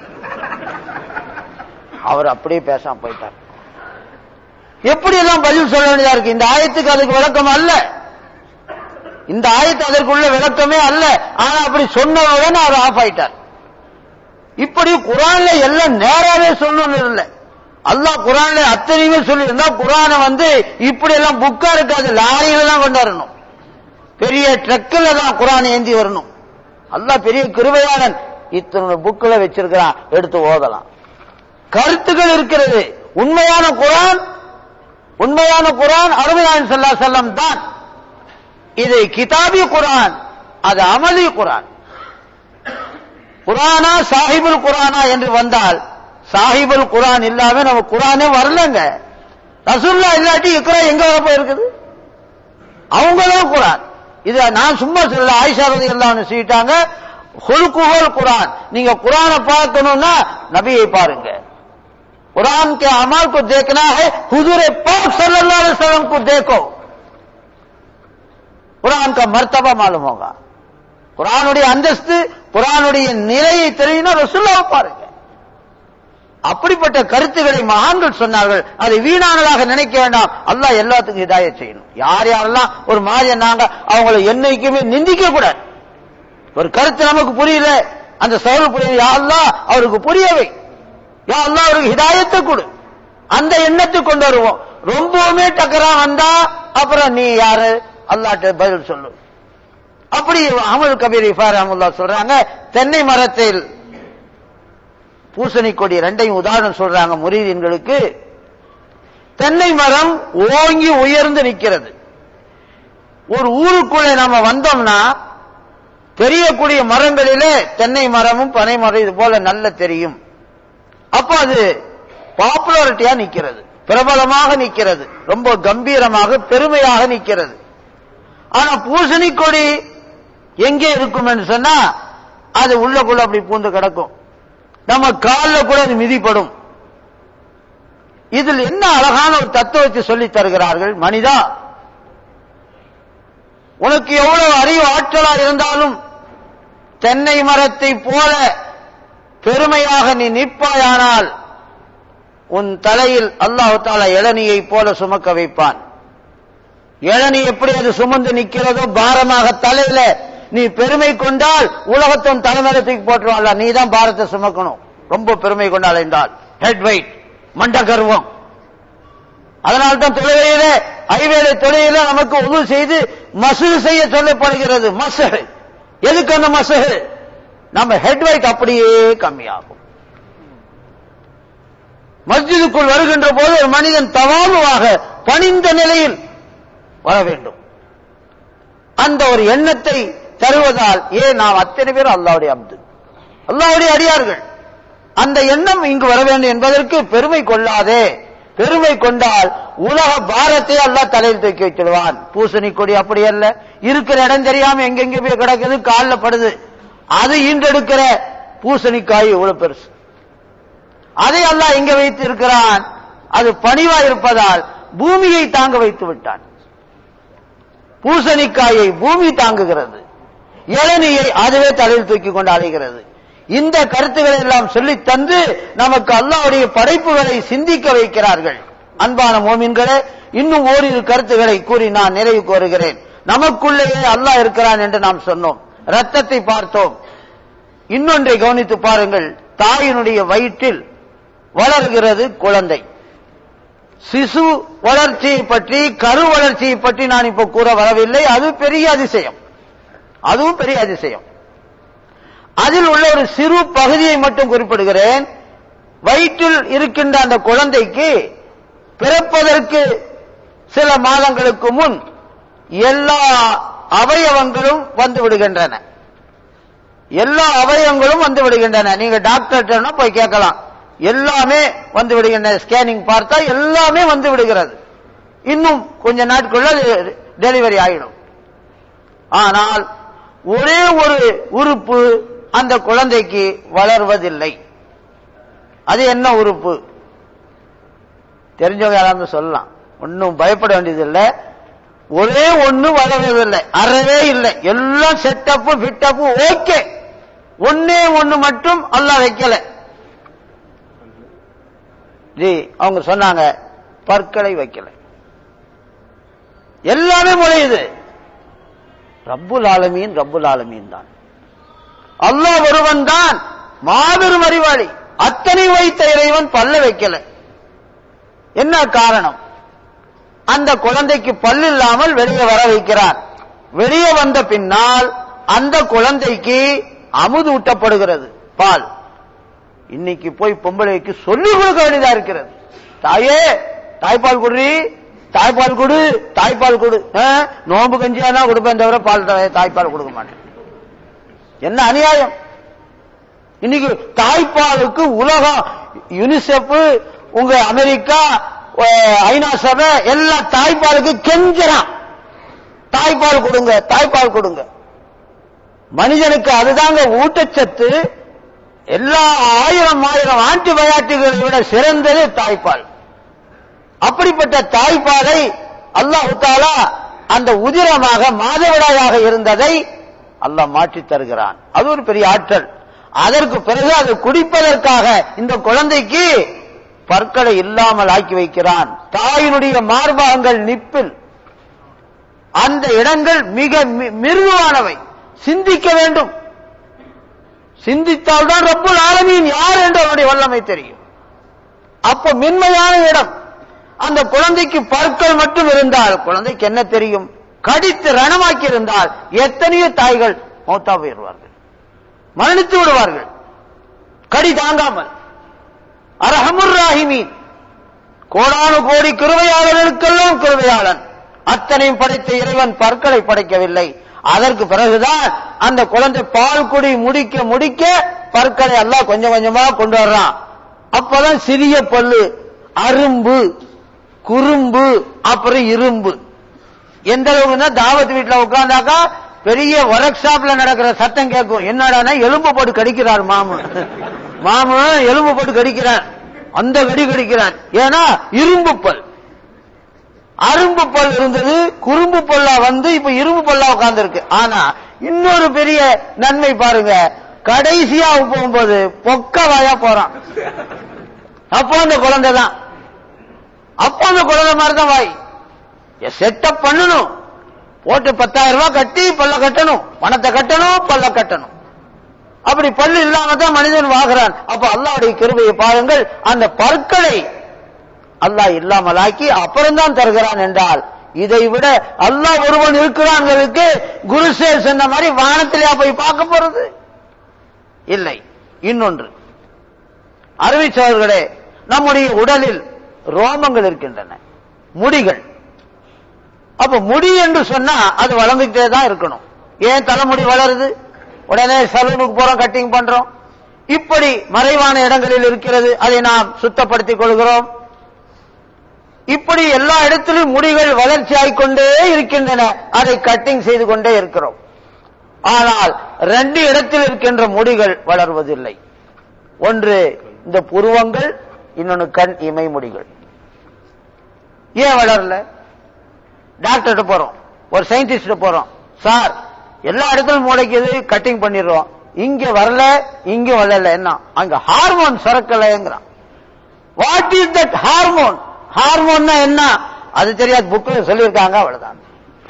அவர் அப்படியே பேசாம போயிட்டார் எப்படி எல்லாம் பதில் சொல்ல வேண்டியதா இருக்கு இந்த ஆயத்துக்கு அதுக்கு விளக்கம் அல்ல இந்த ஆயத்து அதற்குள்ள விளக்கமே அல்ல ஆனா அப்படி சொன்னவன் அவர் ஆஃப் ஆயிட்டார் இப்படி குரான்ல எல்லாம் நேராவே சொல்லணும் இல்லை அல்லாஹ் குரான்ல அத்தனையுமே சொல்லி இருந்தா குரானை வந்து இப்படி எல்லாம் புக்கா இருக்காது லாரியில தான் கொண்டு வரணும் பெரிய ட்ரக்கில் தான் குரான் ஏந்தி வரணும் அல்லாஹ் பெரிய கிருபையாளன் இத்தனை புக்கில் வச்சிருக்கிறான் எடுத்து ஓதலாம் கருத்துக்கள் இருக்கிறது உண்மையான குரான் உண்மையான குரான் அருமையான் செல்லா செல்லம் தான் இது கிதாபி குரான் அது அமலி குரான் குரானா சாஹிபுல் குரானா என்று வந்தால் சாஹிபுல் குரான் இல்லாம நம்ம குரானே வரலங்க ரசுல்லா இல்லாட்டி இக்ரா எங்க வர போயிருக்குது அவங்க தான் குரான் இது நான் சும்மா சொல்ல ஆயிஷா ரதி எல்லாம் சொல்லிட்டாங்க ஹுல்குஹல் குரான் நீங்க குரானை பார்க்கணும்னா நபியை பாருங்க कुरान के अमल को देखना है हुजूर पाक सल्लल्लाहु अलैहि वसल्लम को देखो குரான் का மர்த்தபா மாலும் होगा குரானுடைய அந்தஸ்து குரானுடைய நிலையை தெரியும்னா ரசுல்லாவை பாருங்க அப்படிப்பட்ட கருத்துக்களை மகான்கள் சொன்னார்கள் அதை வீணானதாக நினைக்க வேண்டாம் அல்லாஹ் எல்லாத்துக்கும் இதாய செய்யணும் யார் யாரெல்லாம் ஒரு மாதிரி நாங்க அவங்களை என்னைக்குமே நிந்திக்க கூடாது ஒரு கருத்து நமக்கு புரியல அந்த செயல் புரியல யாரெல்லாம் அவருக்கு புரியவை யா அல்லா அவருக்கு ஹிதாயத்தை கொடு அந்த எண்ணத்தை கொண்டு வருவோம் ரொம்பவுமே டக்கரா வந்தா அப்புறம் நீ யாரு அல்லாட்ட பதில் சொல்லு அப்படி அமல் கபீர் இஃபார் அஹமுல்லா சொல்றாங்க தென்னை மரத்தில் பூசணி கொடி ரெண்டையும் உதாரணம் சொல்றாங்க முரீதீன்களுக்கு தென்னை மரம் ஓங்கி உயர்ந்து நிற்கிறது ஒரு ஊருக்குள்ளே நாம வந்தோம்னா தெரியக்கூடிய மரங்களிலே தென்னை மரமும் பனை மரம் இது போல நல்ல தெரியும் அப்போ அது பாப்புலாரிட்டியா நிக்கிறது பிரபலமாக நிக்கிறது ரொம்ப கம்பீரமாக பெருமையாக நிக்கிறது ஆனா பூசணி கொடி எங்கே இருக்கும் என்று சொன்னா அது உள்ளக்குள்ள அப்படி பூந்து கிடக்கும் நம்ம காலில் கூட அது மிதிப்படும் இதில் என்ன அழகான ஒரு தத்துவத்தை சொல்லி தருகிறார்கள் மனிதா உனக்கு எவ்வளவு அறிவு ஆற்றலா இருந்தாலும் தென்னை மரத்தை போல பெருமையாக நீ நிற்பாயானால் உன் தலையில் அல்லாஹு தாலா இளநியை போல சுமக்க வைப்பான் இளநி எப்படி அது சுமந்து நிற்கிறதோ பாரமாக தலையில நீ பெருமை கொண்டால் உலகத்தின் தலைமையில போட்டுருவான்ல நீ தான் பாரத்தை சுமக்கணும் ரொம்ப பெருமை கொண்டால் என்றால் ஹெட் வெயிட் மண்ட கர்வம் அதனால்தான் தொழுகையில ஐவேளை தொழுகையில நமக்கு உதவு செய்து மசூது செய்ய சொல்லப்படுகிறது மசகு எதுக்கு அந்த மசகு நம்ம ஹெட் வெயிட் அப்படியே கம்மியாகும் மஸ்ஜிதுக்குள் வருகின்ற போது ஒரு மனிதன் தவாமுவாக பணிந்த நிலையில் வர வேண்டும் அந்த ஒரு எண்ணத்தை தருவதால் ஏன் நாம் அத்தனை பேர் அல்லாவுடைய அப்து அல்லாவுடைய அடியார்கள் அந்த எண்ணம் இங்கு வர வேண்டும் என்பதற்கு பெருமை கொள்ளாதே பெருமை கொண்டால் உலக பாரத்தை அல்லாஹ் தலையில் தூக்கி வச்சிடுவான் பூசணி கொடி அப்படி அல்ல இருக்கிற இடம் தெரியாம எங்கெங்க போய் கிடக்குது காலில் படுது அது ஈன்றெடுக்கிற பூசணிக்காய் இவ்வளவு பெருசு அதை அல்லாஹ் எங்க வைத்து இருக்கிறான் அது பணிவா இருப்பதால் பூமியை தாங்க வைத்து விட்டான் பூசணிக்காயை பூமி தாங்குகிறது இளநியை அதுவே தலையில் தூக்கி கொண்டு அலைகிறது இந்த கருத்துக்களை எல்லாம் சொல்லி தந்து நமக்கு அல்லாவுடைய படைப்புகளை சிந்திக்க வைக்கிறார்கள் அன்பான மோமின்களே இன்னும் ஓரிரு கருத்துக்களை கூறி நான் நிறைவு கோருகிறேன் நமக்குள்ளேயே அல்லாஹ் இருக்கிறான் என்று நாம் சொன்னோம் ரத்தத்தை பார்த்தோம் இன்னொன்றை கவனித்து பாருங்கள் தாயினுடைய வயிற்றில் வளர்கிறது குழந்தை சிசு வளர்ச்சியை பற்றி கரு வளர்ச்சியை பற்றி நான் இப்ப கூற வரவில்லை அது பெரிய அதிசயம் அதுவும் பெரிய அதிசயம் அதில் உள்ள ஒரு சிறு பகுதியை மட்டும் குறிப்பிடுகிறேன் வயிற்றில் இருக்கின்ற அந்த குழந்தைக்கு பிறப்பதற்கு சில மாதங்களுக்கு முன் எல்லா அவயவங்களும் வந்து விடுகின்றன எல்லா அவயவங்களும் வந்து விடுகின்றன நீங்க டாக்டர்கிட்ட போய் கேட்கலாம் எல்லாமே வந்து விடுகின்றன ஸ்கேனிங் பார்த்தா எல்லாமே வந்து விடுகிறது இன்னும் கொஞ்ச நாட்குள்ள டெலிவரி ஆகிடும் ஆனால் ஒரே ஒரு உறுப்பு அந்த குழந்தைக்கு வளர்வதில்லை அது என்ன உறுப்பு தெரிஞ்சவங்க யாராவது சொல்லலாம் ஒன்னும் பயப்பட வேண்டியதில்லை ஒரே ஒண்ணு வளர்வதில்லை அறவே இல்லை எல்லாம் செட்டப்பு ஃபிட்டப்பு ஓகே ஒன்னே ஒண்ணு மட்டும் அல்லாஹ் வைக்கல ஜி அவங்க சொன்னாங்க பற்களை வைக்கல எல்லாமே முளையுது ரப்புல் ஆலமீன் ரப்புல் ஆலமீன் தான் அல்லாஹ் ஒருவன் தான் மாபெரும் அறிவாளி அத்தனை வைத்த இறைவன் பல்ல வைக்கல என்ன காரணம் அந்த குழந்தைக்கு பல்லு இல்லாமல் வெளியே வர வைக்கிறார் வெளியே வந்த பின்னால் அந்த குழந்தைக்கு அமுது ஊட்டப்படுகிறது பால் இன்னைக்கு போய் பொம்பளைக்கு சொல்லிக் கொடுக்க வேண்டியதா இருக்கிறது தாயே தாய்ப்பால் குடி தாய்ப்பால் கொடு தாய்ப்பால் கொடு ஆ, நோம்பு கஞ்சியானா கொடுப்பேன் தவிர பால் த- தாய்ப்பால் கொடுக்க மாட்டேன் என்ன அநியாயம் இன்னைக்கு தாய்ப்பாலுக்கு உலகம் யுனிசெஃப் உங்க அமெரிக்கா அஹ், ஐநா சபை எல்லா தாய்ப்பாலுக்கு கெஞ்சறான் தாய்ப்பால் கொடுங்க தாய்ப்பால் கொடுங்க மனிதனுக்கு அதுதாங்க ஊட்டச்சத்து எல்லா ஆயிரம் ஆயிரம் ஆன்டிபயாட்டிக்களை விட சிறந்தது தாய்ப்பால் அப்படிப்பட்ட தாய்ப்பாலை அல்லாஹ் தாலா அந்த உதிரமாக மாதவிடாயாக இருந்ததை அல்லாஹ் மாற்றித் தருகிறான் அது ஒரு பெரிய ஆற்றல் அதற்கு பிறகு அதை குடிப்பதற்காக இந்த குழந்தைக்கு பற்களை இல்லாமல் ஆக்கி வைக்கிறான் தாயினுடைய மார்பகங்கள் நிப்பில் அந்த இடங்கள் மிக மி- மிருதுவானவை சிந்திக்க வேண்டும் சிந்தித்தால்தான் ரப்புல் ஆலமீன் யார் என்று அவருடைய வல்லமை தெரியும் அப்ப மென்மையான இடம் அந்த குழந்தைக்கு பற்கள் மட்டும் இருந்தால் குழந்தைக்கு என்ன தெரியும் கடித்து ரணமாக்கி இருந்தால் எத்தனையோ தாய்கள் மௌத்தா போயிடுவார்கள் மரணித்து விடுவார்கள் கடி தாங்காமல் அரஹமுர் ராஹிமீன் கோடானு கோடி கிருபையாளர்களுக்கெல்லாம் கிருபையாளன் அத்தனையும் படைத்த இறைவன் பற்களை படைக்கவில்லை அதற்கு பிறகுதான் அந்த குழந்தை பால் குடி முடிக்க முடிக்க பற்களை எல்லாம் கொஞ்சம் கொஞ்சமா கொண்டு வர்றான் அப்பதான் சிறிய பல்லு அரும்பு குறும்பு அப்புறம் இரும்பு எந்த அளவுக்குன்னா தாவத் வீட்டுல உட்கார்ந்தாக்கா பெரிய ஒர்க் ஷாப்ல நடக்கிற சத்தம் கேட்கும் என்னடான்னா எலும்பு போட்டு கடிக்கிறார் மாமு மாமு எலும்பு போட்டு கடிக்கிறார் அந்த கடி கடிக்கிறார் ஏன்னா இரும்பு பல் அரும்பு பல் இருந்தது குறும்பு பல்லா வந்து இப்ப இரும்பு பல்லா உட்கார்ந்து இருக்கு ஆனா இன்னொரு பெரிய நன்மை பாருங்க கடைசியா போகும்போது பொக்க வாயா போறான் அப்போ அந்த குழந்தை தான் அப்போ அந்த குழந்தை மாதிரி தான் வாய் செட்டப் பண்ணணும் போட்டு பத்தாயிரம் ரூபாய் கட்டி பல்ல கட்டணும் பணத்தை கட்டணும் பல்ல கட்டணும் அப்படி பல்லு இல்லாம தான் மனிதன் வாங்குறான் அப்ப அல்லாவுடைய கிருபையை பாருங்கள் அந்த பற்களை அல்லாஹ் இல்லாமலாக்கி அப்புறம்தான் தருகிறான் என்றால் இதை விட அல்லாஹ் ஒருவன் இருக்கிறான்களுக்கு குருசேல் சொன்ன மாதிரி வானத்திலே போய் பார்க்க போறது இல்லை இன்னொன்று அறிவிச்சவர்களே நம்முடைய உடலில் ரோமங்கள் இருக்கின்றன முடிகள் அப்ப முடி என்று சொன்னா அது வளர்ந்துகிட்டே தான் இருக்கணும் ஏன் தலைமுடி வளருது உடனே சலூனுக்கு போறோம் கட்டிங் பண்றோம் இப்படி மறைவான இடங்களில் இருக்கிறது அதை நாம் சுத்தப்படுத்திக் கொள்கிறோம் இப்படி எல்லா இடத்திலும் முடிகள் வளர்ச்சி ஆகிக்கொண்டே இருக்கின்றன அதை கட்டிங் செய்து கொண்டே இருக்கிறோம் ஆனால் ரெண்டு இடத்தில் இருக்கின்ற முடிகள் வளர்வதில்லை ஒன்று இந்த புருவங்கள் இன்னொன்னு கண் இமை முடிகள் ஏன் வளரல டாக்டர்கிட்ட போறோம் ஒரு சயின்டிஸ்ட் போறோம் சார் எல்லா இடத்திலும் முளைக்குது கட்டிங் பண்ணிடுறோம் இங்க வரல இங்க வரல என்ன அங்க ஹார்மோன் சுரக்கலைங்கிறான் வாட் இஸ் தட் ஹார்மோன் ஹார்மோன்னா என்ன அது தெரியாது புக்கில் சொல்லியிருக்காங்க அவ்வளவுதான்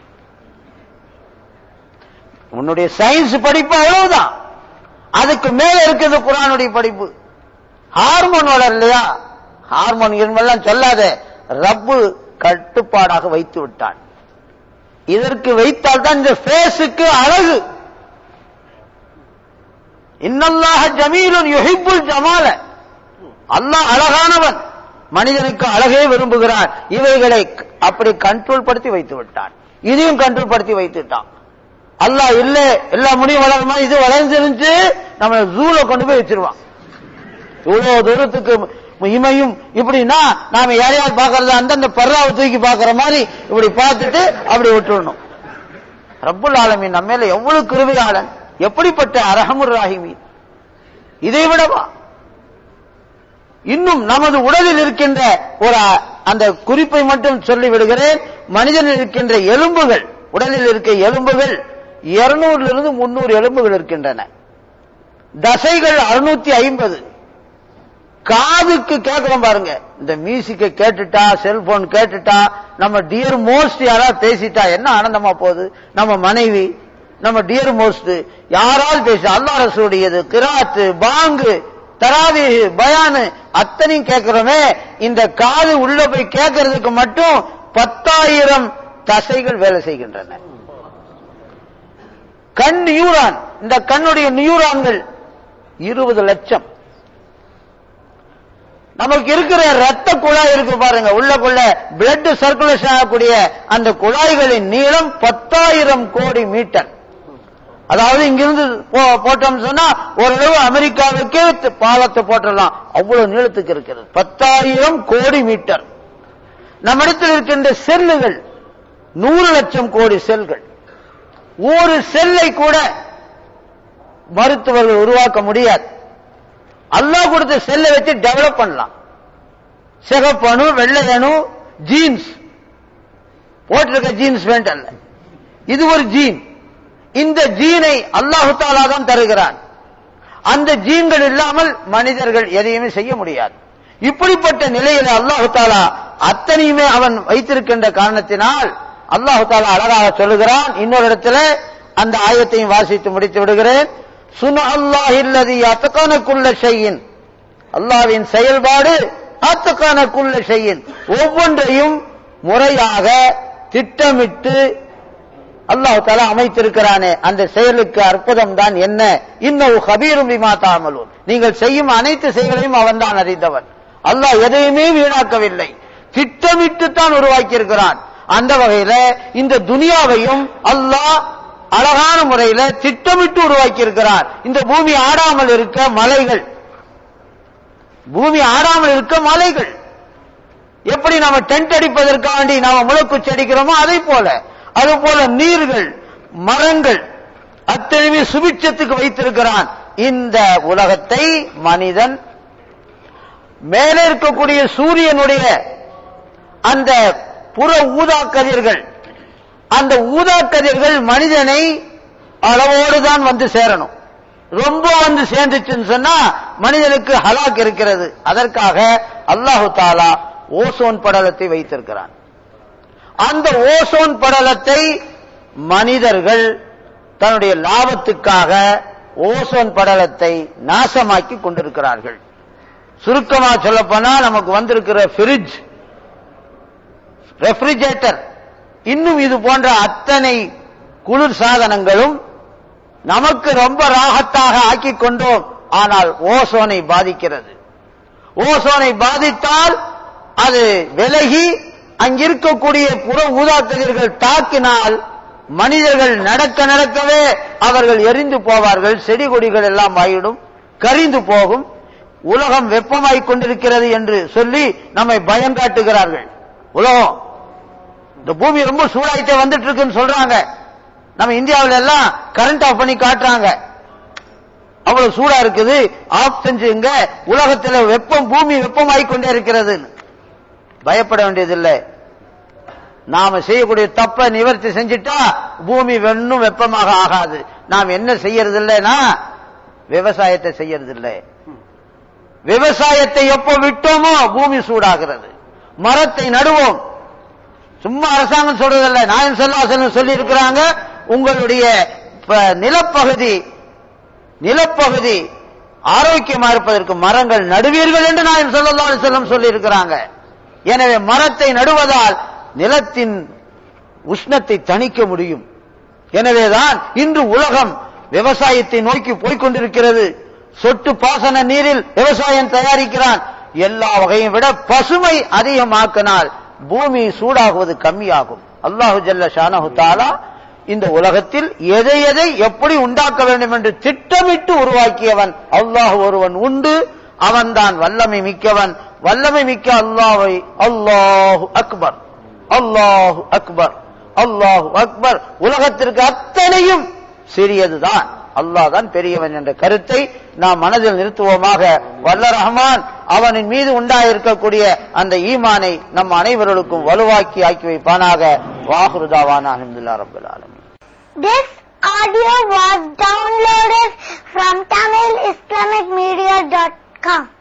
உன்னுடைய சயின்ஸ் படிப்பு அவ்வளவுதான் அதுக்கு மேல இருக்குது குரானுடைய படிப்பு ஹார்மோன் வளரலையா ஹார்மோன் என்பதெல்லாம் சொல்லாத ரப்பு கட்டுப்பாடாக வைத்து விட்டான் இதற்கு வைத்தால் தான் இந்த ஃபேஸுக்கு அழகு இன்னல்லாஹ ஜமீலுன் யுஹிப்புல் ஜமால அல்லாஹ் அழகானவன் மனிதனுக்கு அழகே விரும்புகிறான் இவைகளை அப்படி கண்ட்ரோல் படுத்தி வைத்து விட்டான் இதையும் கண்ட்ரோல் படுத்தி வைத்து விட்டான் அல்லாஹ் இல்ல எல்லா முடியும் வளருமா இது வளர்ந்துருந்துச்சு நம்ம ஜூல கொண்டு போய் வச்சிருவான் இவ்வளவு தூரத்துக்கு இமையும் இப்படின்னா நாம யாரையாவது பாக்குறதா இருந்தா அந்த பர்ராவை தூக்கி பாக்குற மாதிரி இப்படி பார்த்துட்டு அப்படி விட்டுடணும் ரப்புல் ஆலமீன் நம்ம மேல எவ்வளவு கிருவியாளன் எப்படிப்பட்ட அரஹமுர் ராஹிமீன் இதை விடவா இன்னும் நமது உடலில் இருக்கின்ற ஒரு அந்த குறிப்பை மட்டும் சொல்லி விடுகிறேன் மனிதனில் இருக்கின்ற எலும்புகள் உடலில் இருக்க எலும்புகள் இருநூறுல இருந்து முன்னூறு எலும்புகள் இருக்கின்றன தசைகள் அறுநூத்தி ஐம்பது காதுக்கு கேட்கிறோம் பாருங்க இந்த மியூசிக்கை கேட்டுட்டா செல்போன் கேட்டுட்டா நம்ம டியர் மோஸ்ட் யாராவது பேசிட்டா என்ன ஆனந்தமா போகுது நம்ம மனைவி நம்ம டியர் மோஸ்ட் யாராவது பேச அல்லா ரசூடியது கிராத்து பாங்கு தராவி பயானு அத்தனையும் கேட்கிறோமே இந்த காது உள்ள போய் கேட்கறதுக்கு மட்டும் பத்தாயிரம் தசைகள் வேலை செய்கின்றன கண் நியூரான் இந்த கண்ணுடைய நியூரான்கள் இருபது லட்சம் நமக்கு இருக்கிற ரத்த குழாய் இருக்கு பாருங்க உள்ளக்குள்ள பிளட் சர்க்குலேஷன் ஆகக்கூடிய அந்த குழாய்களின் நீளம் பத்தாயிரம் கோடி மீட்டர் அதாவது இங்கிருந்து போ- போட்டோம்னு சொன்னா ஓரளவு அமெரிக்காவுக்கே த- பாலத்தை போட்டுடலாம் அவ்வளவு நீளத்துக்கு இருக்கிறது பத்தாயிரம் கோடி மீட்டர் நம்மிடத்தில் இருக்கின்ற செல்லுகள் நூறு லட்சம் கோடி செல்கள் ஒரு செல்லை கூட மருத்துவர்கள் உருவாக்க முடியாது அல்லாஹ் கொடுத்த செல்லை வச்சு டெவலப் பண்ணலாம் சிகப்பணு வெள்ளை அணு ஜீன்ஸ் போட்டிருக்க ஜீன்ஸ் வேண்ட் அல்ல இது ஒரு ஜீன் இந்த ஜீனை அல்லாஹு தாலா தான் தருகிறான் அந்த ஜீன்கள் இல்லாமல் மனிதர்கள் எதையுமே செய்ய முடியாது இப்படிப்பட்ட நிலையில அல்லாஹு தாலா அத்தனையுமே அவன் வைத்திருக்கின்ற காரணத்தினால் அல்லாஹு தாலா அழகாக சொல்லுகிறான் இன்னொரு இடத்துல அந்த ஆயத்தையும் வாசித்து முடித்து விடுகிறேன் சுன அல்லாஹ் இல்லதி அத்தக்கானக்குள்ள செய்யின் அல்லாவின் செயல்பாடு ஆத்துக்கானக்குள்ள செய்யின் ஒவ்வொன்றையும் முறையாக திட்டமிட்டு அல்லாஹ் தலா அமைத்திருக்கிறானே அந்த செயலுக்கு அற்புதம் தான் என்ன இன்னும் ஹபீரும் பிமா தாமலூன் நீங்கள் செய்யும் அனைத்து செயல்களையும் அவன் தான் அறிந்தவன் அல்லாஹ் எதையுமே வீணாக்கவில்லை திட்டமிட்டு தான் உருவாக்கி இருக்கிறான் அந்த வகையில இந்த துனியாவையும் அல்லாஹ் அழகான முறையில திட்டமிட்டு உருவாக்கி இருக்கிறான் இந்த பூமி ஆடாமல் இருக்க மலைகள் பூமி ஆடாமல் இருக்க மலைகள் எப்படி நாம டென்ட் அடிப்பதற்காக வேண்டி நாம முளக்குச்சி அடிக்கிறோமோ அதை போல அது போல நீர்கள் மரங்கள் அத்தனையுமே சுபிட்சத்துக்கு வைத்திருக்கிறான் இந்த உலகத்தை மனிதன் மேலே இருக்கக்கூடிய சூரியனுடைய அந்த புற ஊதா கதிர்கள் அந்த ஊதா கதிர்கள் மனிதனை அளவோடு தான் வந்து சேரணும் ரொம்ப வந்து சேர்ந்துச்சுன்னு சொன்னா மனிதனுக்கு ஹலாக் இருக்கிறது அதற்காக அல்லாஹு தாலா ஓசோன் படலத்தை வைத்திருக்கிறான் அந்த ஓசோன் படலத்தை மனிதர்கள் தன்னுடைய லாபத்துக்காக ஓசோன் படலத்தை நாசமாக்கி கொண்டிருக்கிறார்கள் சுருக்கமா சொல்லப்போனா நமக்கு வந்திருக்கிற ஃப்ரிட்ஜ் ரெஃப்ரிஜரேட்டர் இன்னும் இது போன்ற அத்தனை குளிர் சாதனங்களும் நமக்கு ரொம்ப ராகத்தாக ஆக்கிக் கொண்டோம் ஆனால் ஓசோனை பாதிக்கிறது ஓசோனை பாதித்தால் அது விலகி அங்கிருக்கக்கூடிய புற ஊதாக்கதிர்கள் தாக்கினால் மனிதர்கள் நடக்க நடக்கவே அவர்கள் எரிந்து போவார்கள் செடி கொடிகள் எல்லாம் ஆயிடும் கரிந்து போகும் உலகம் வெப்பமாய்க் கொண்டிருக்கிறது என்று சொல்லி நம்மை பயம் காட்டுகிறார்கள் உலகம் இந்த பூமி ரொம்ப சூடாயிட்டே வந்துட்டு இருக்குன்னு சொல்றாங்க நம்ம இந்தியாவுல எல்லாம் கரண்ட் ஆஃப் பண்ணி காட்டுறாங்க அவ்வளவு சூடா இருக்குது ஆஃப் செஞ்சுங்க உலகத்துல வெப்பம் பூமி வெப்பமாகிக் கொண்டே இருக்கிறது பயப்பட வேண்டியதில்லை நாம செய்யக்கூடிய தப்ப நிவர்த்தி செஞ்சிட்டா பூமி வெண்ணும் வெப்பமாக ஆகாது நாம் என்ன செய்யறது இல்லைன்னா விவசாயத்தை செய்யறது இல்லை விவசாயத்தை எப்போ விட்டோமோ பூமி சூடாகிறது மரத்தை நடுவோம் சும்மா அரசாங்கம் சொல்றதில்ல நாயன் செல்லாசன் சொல்லி இருக்கிறாங்க உங்களுடைய ப- நிலப்பகுதி நிலப்பகுதி ஆரோக்கியமா இருப்பதற்கு மரங்கள் நடுவீர்கள் என்று நாயன் சொல்லல்லா செல்லம் சொல்லி இருக்கிறாங்க எனவே மரத்தை நடுவதால் நிலத்தின் உஷ்ணத்தை தணிக்க முடியும் எனவேதான் இன்று உலகம் விவசாயத்தை நோக்கி போய்க்கொண்டிருக்கிறது சொட்டு பாசன நீரில் விவசாயம் தயாரிக்கிறான் எல்லா வகையும் விட பசுமை அதிகமாக்கினால் பூமி சூடாகுவது கம்மியாகும் அல்லாஹு ஜல்ல ஷானஹு தாலா இந்த உலகத்தில் எதை எதை எப்படி உண்டாக்க வேண்டும் என்று திட்டமிட்டு உருவாக்கியவன் அல்லாஹ் ஒருவன் உண்டு அவன்தான் வல்லமை மிக்கவன் வல்லமை மிக்க அல்லாஹ்வை அல்லாஹு அக்பர் அல்லாஹு அக்பர் அல்லாஹு அக்பர் உலகத்திற்கு அத்தனையும் சிறியதுதான் அல்லாஹ் தான் பெரியவன் என்ற கருத்தை நாம் மனதில் நிறுத்துவோமாக வல்ல ரஹ்மான் அவனின் மீது உண்டாயிருக்கக்கூடிய அந்த ஈமானை நம் அனைவர்களுக்கும் வலுவாக்கி ஆக்கி வைப்பானாக வாகுருதாவான அஹமதுல்லா ரபுல் ஆலமீன் This audio was downloaded from TamilIslamicMedia.com.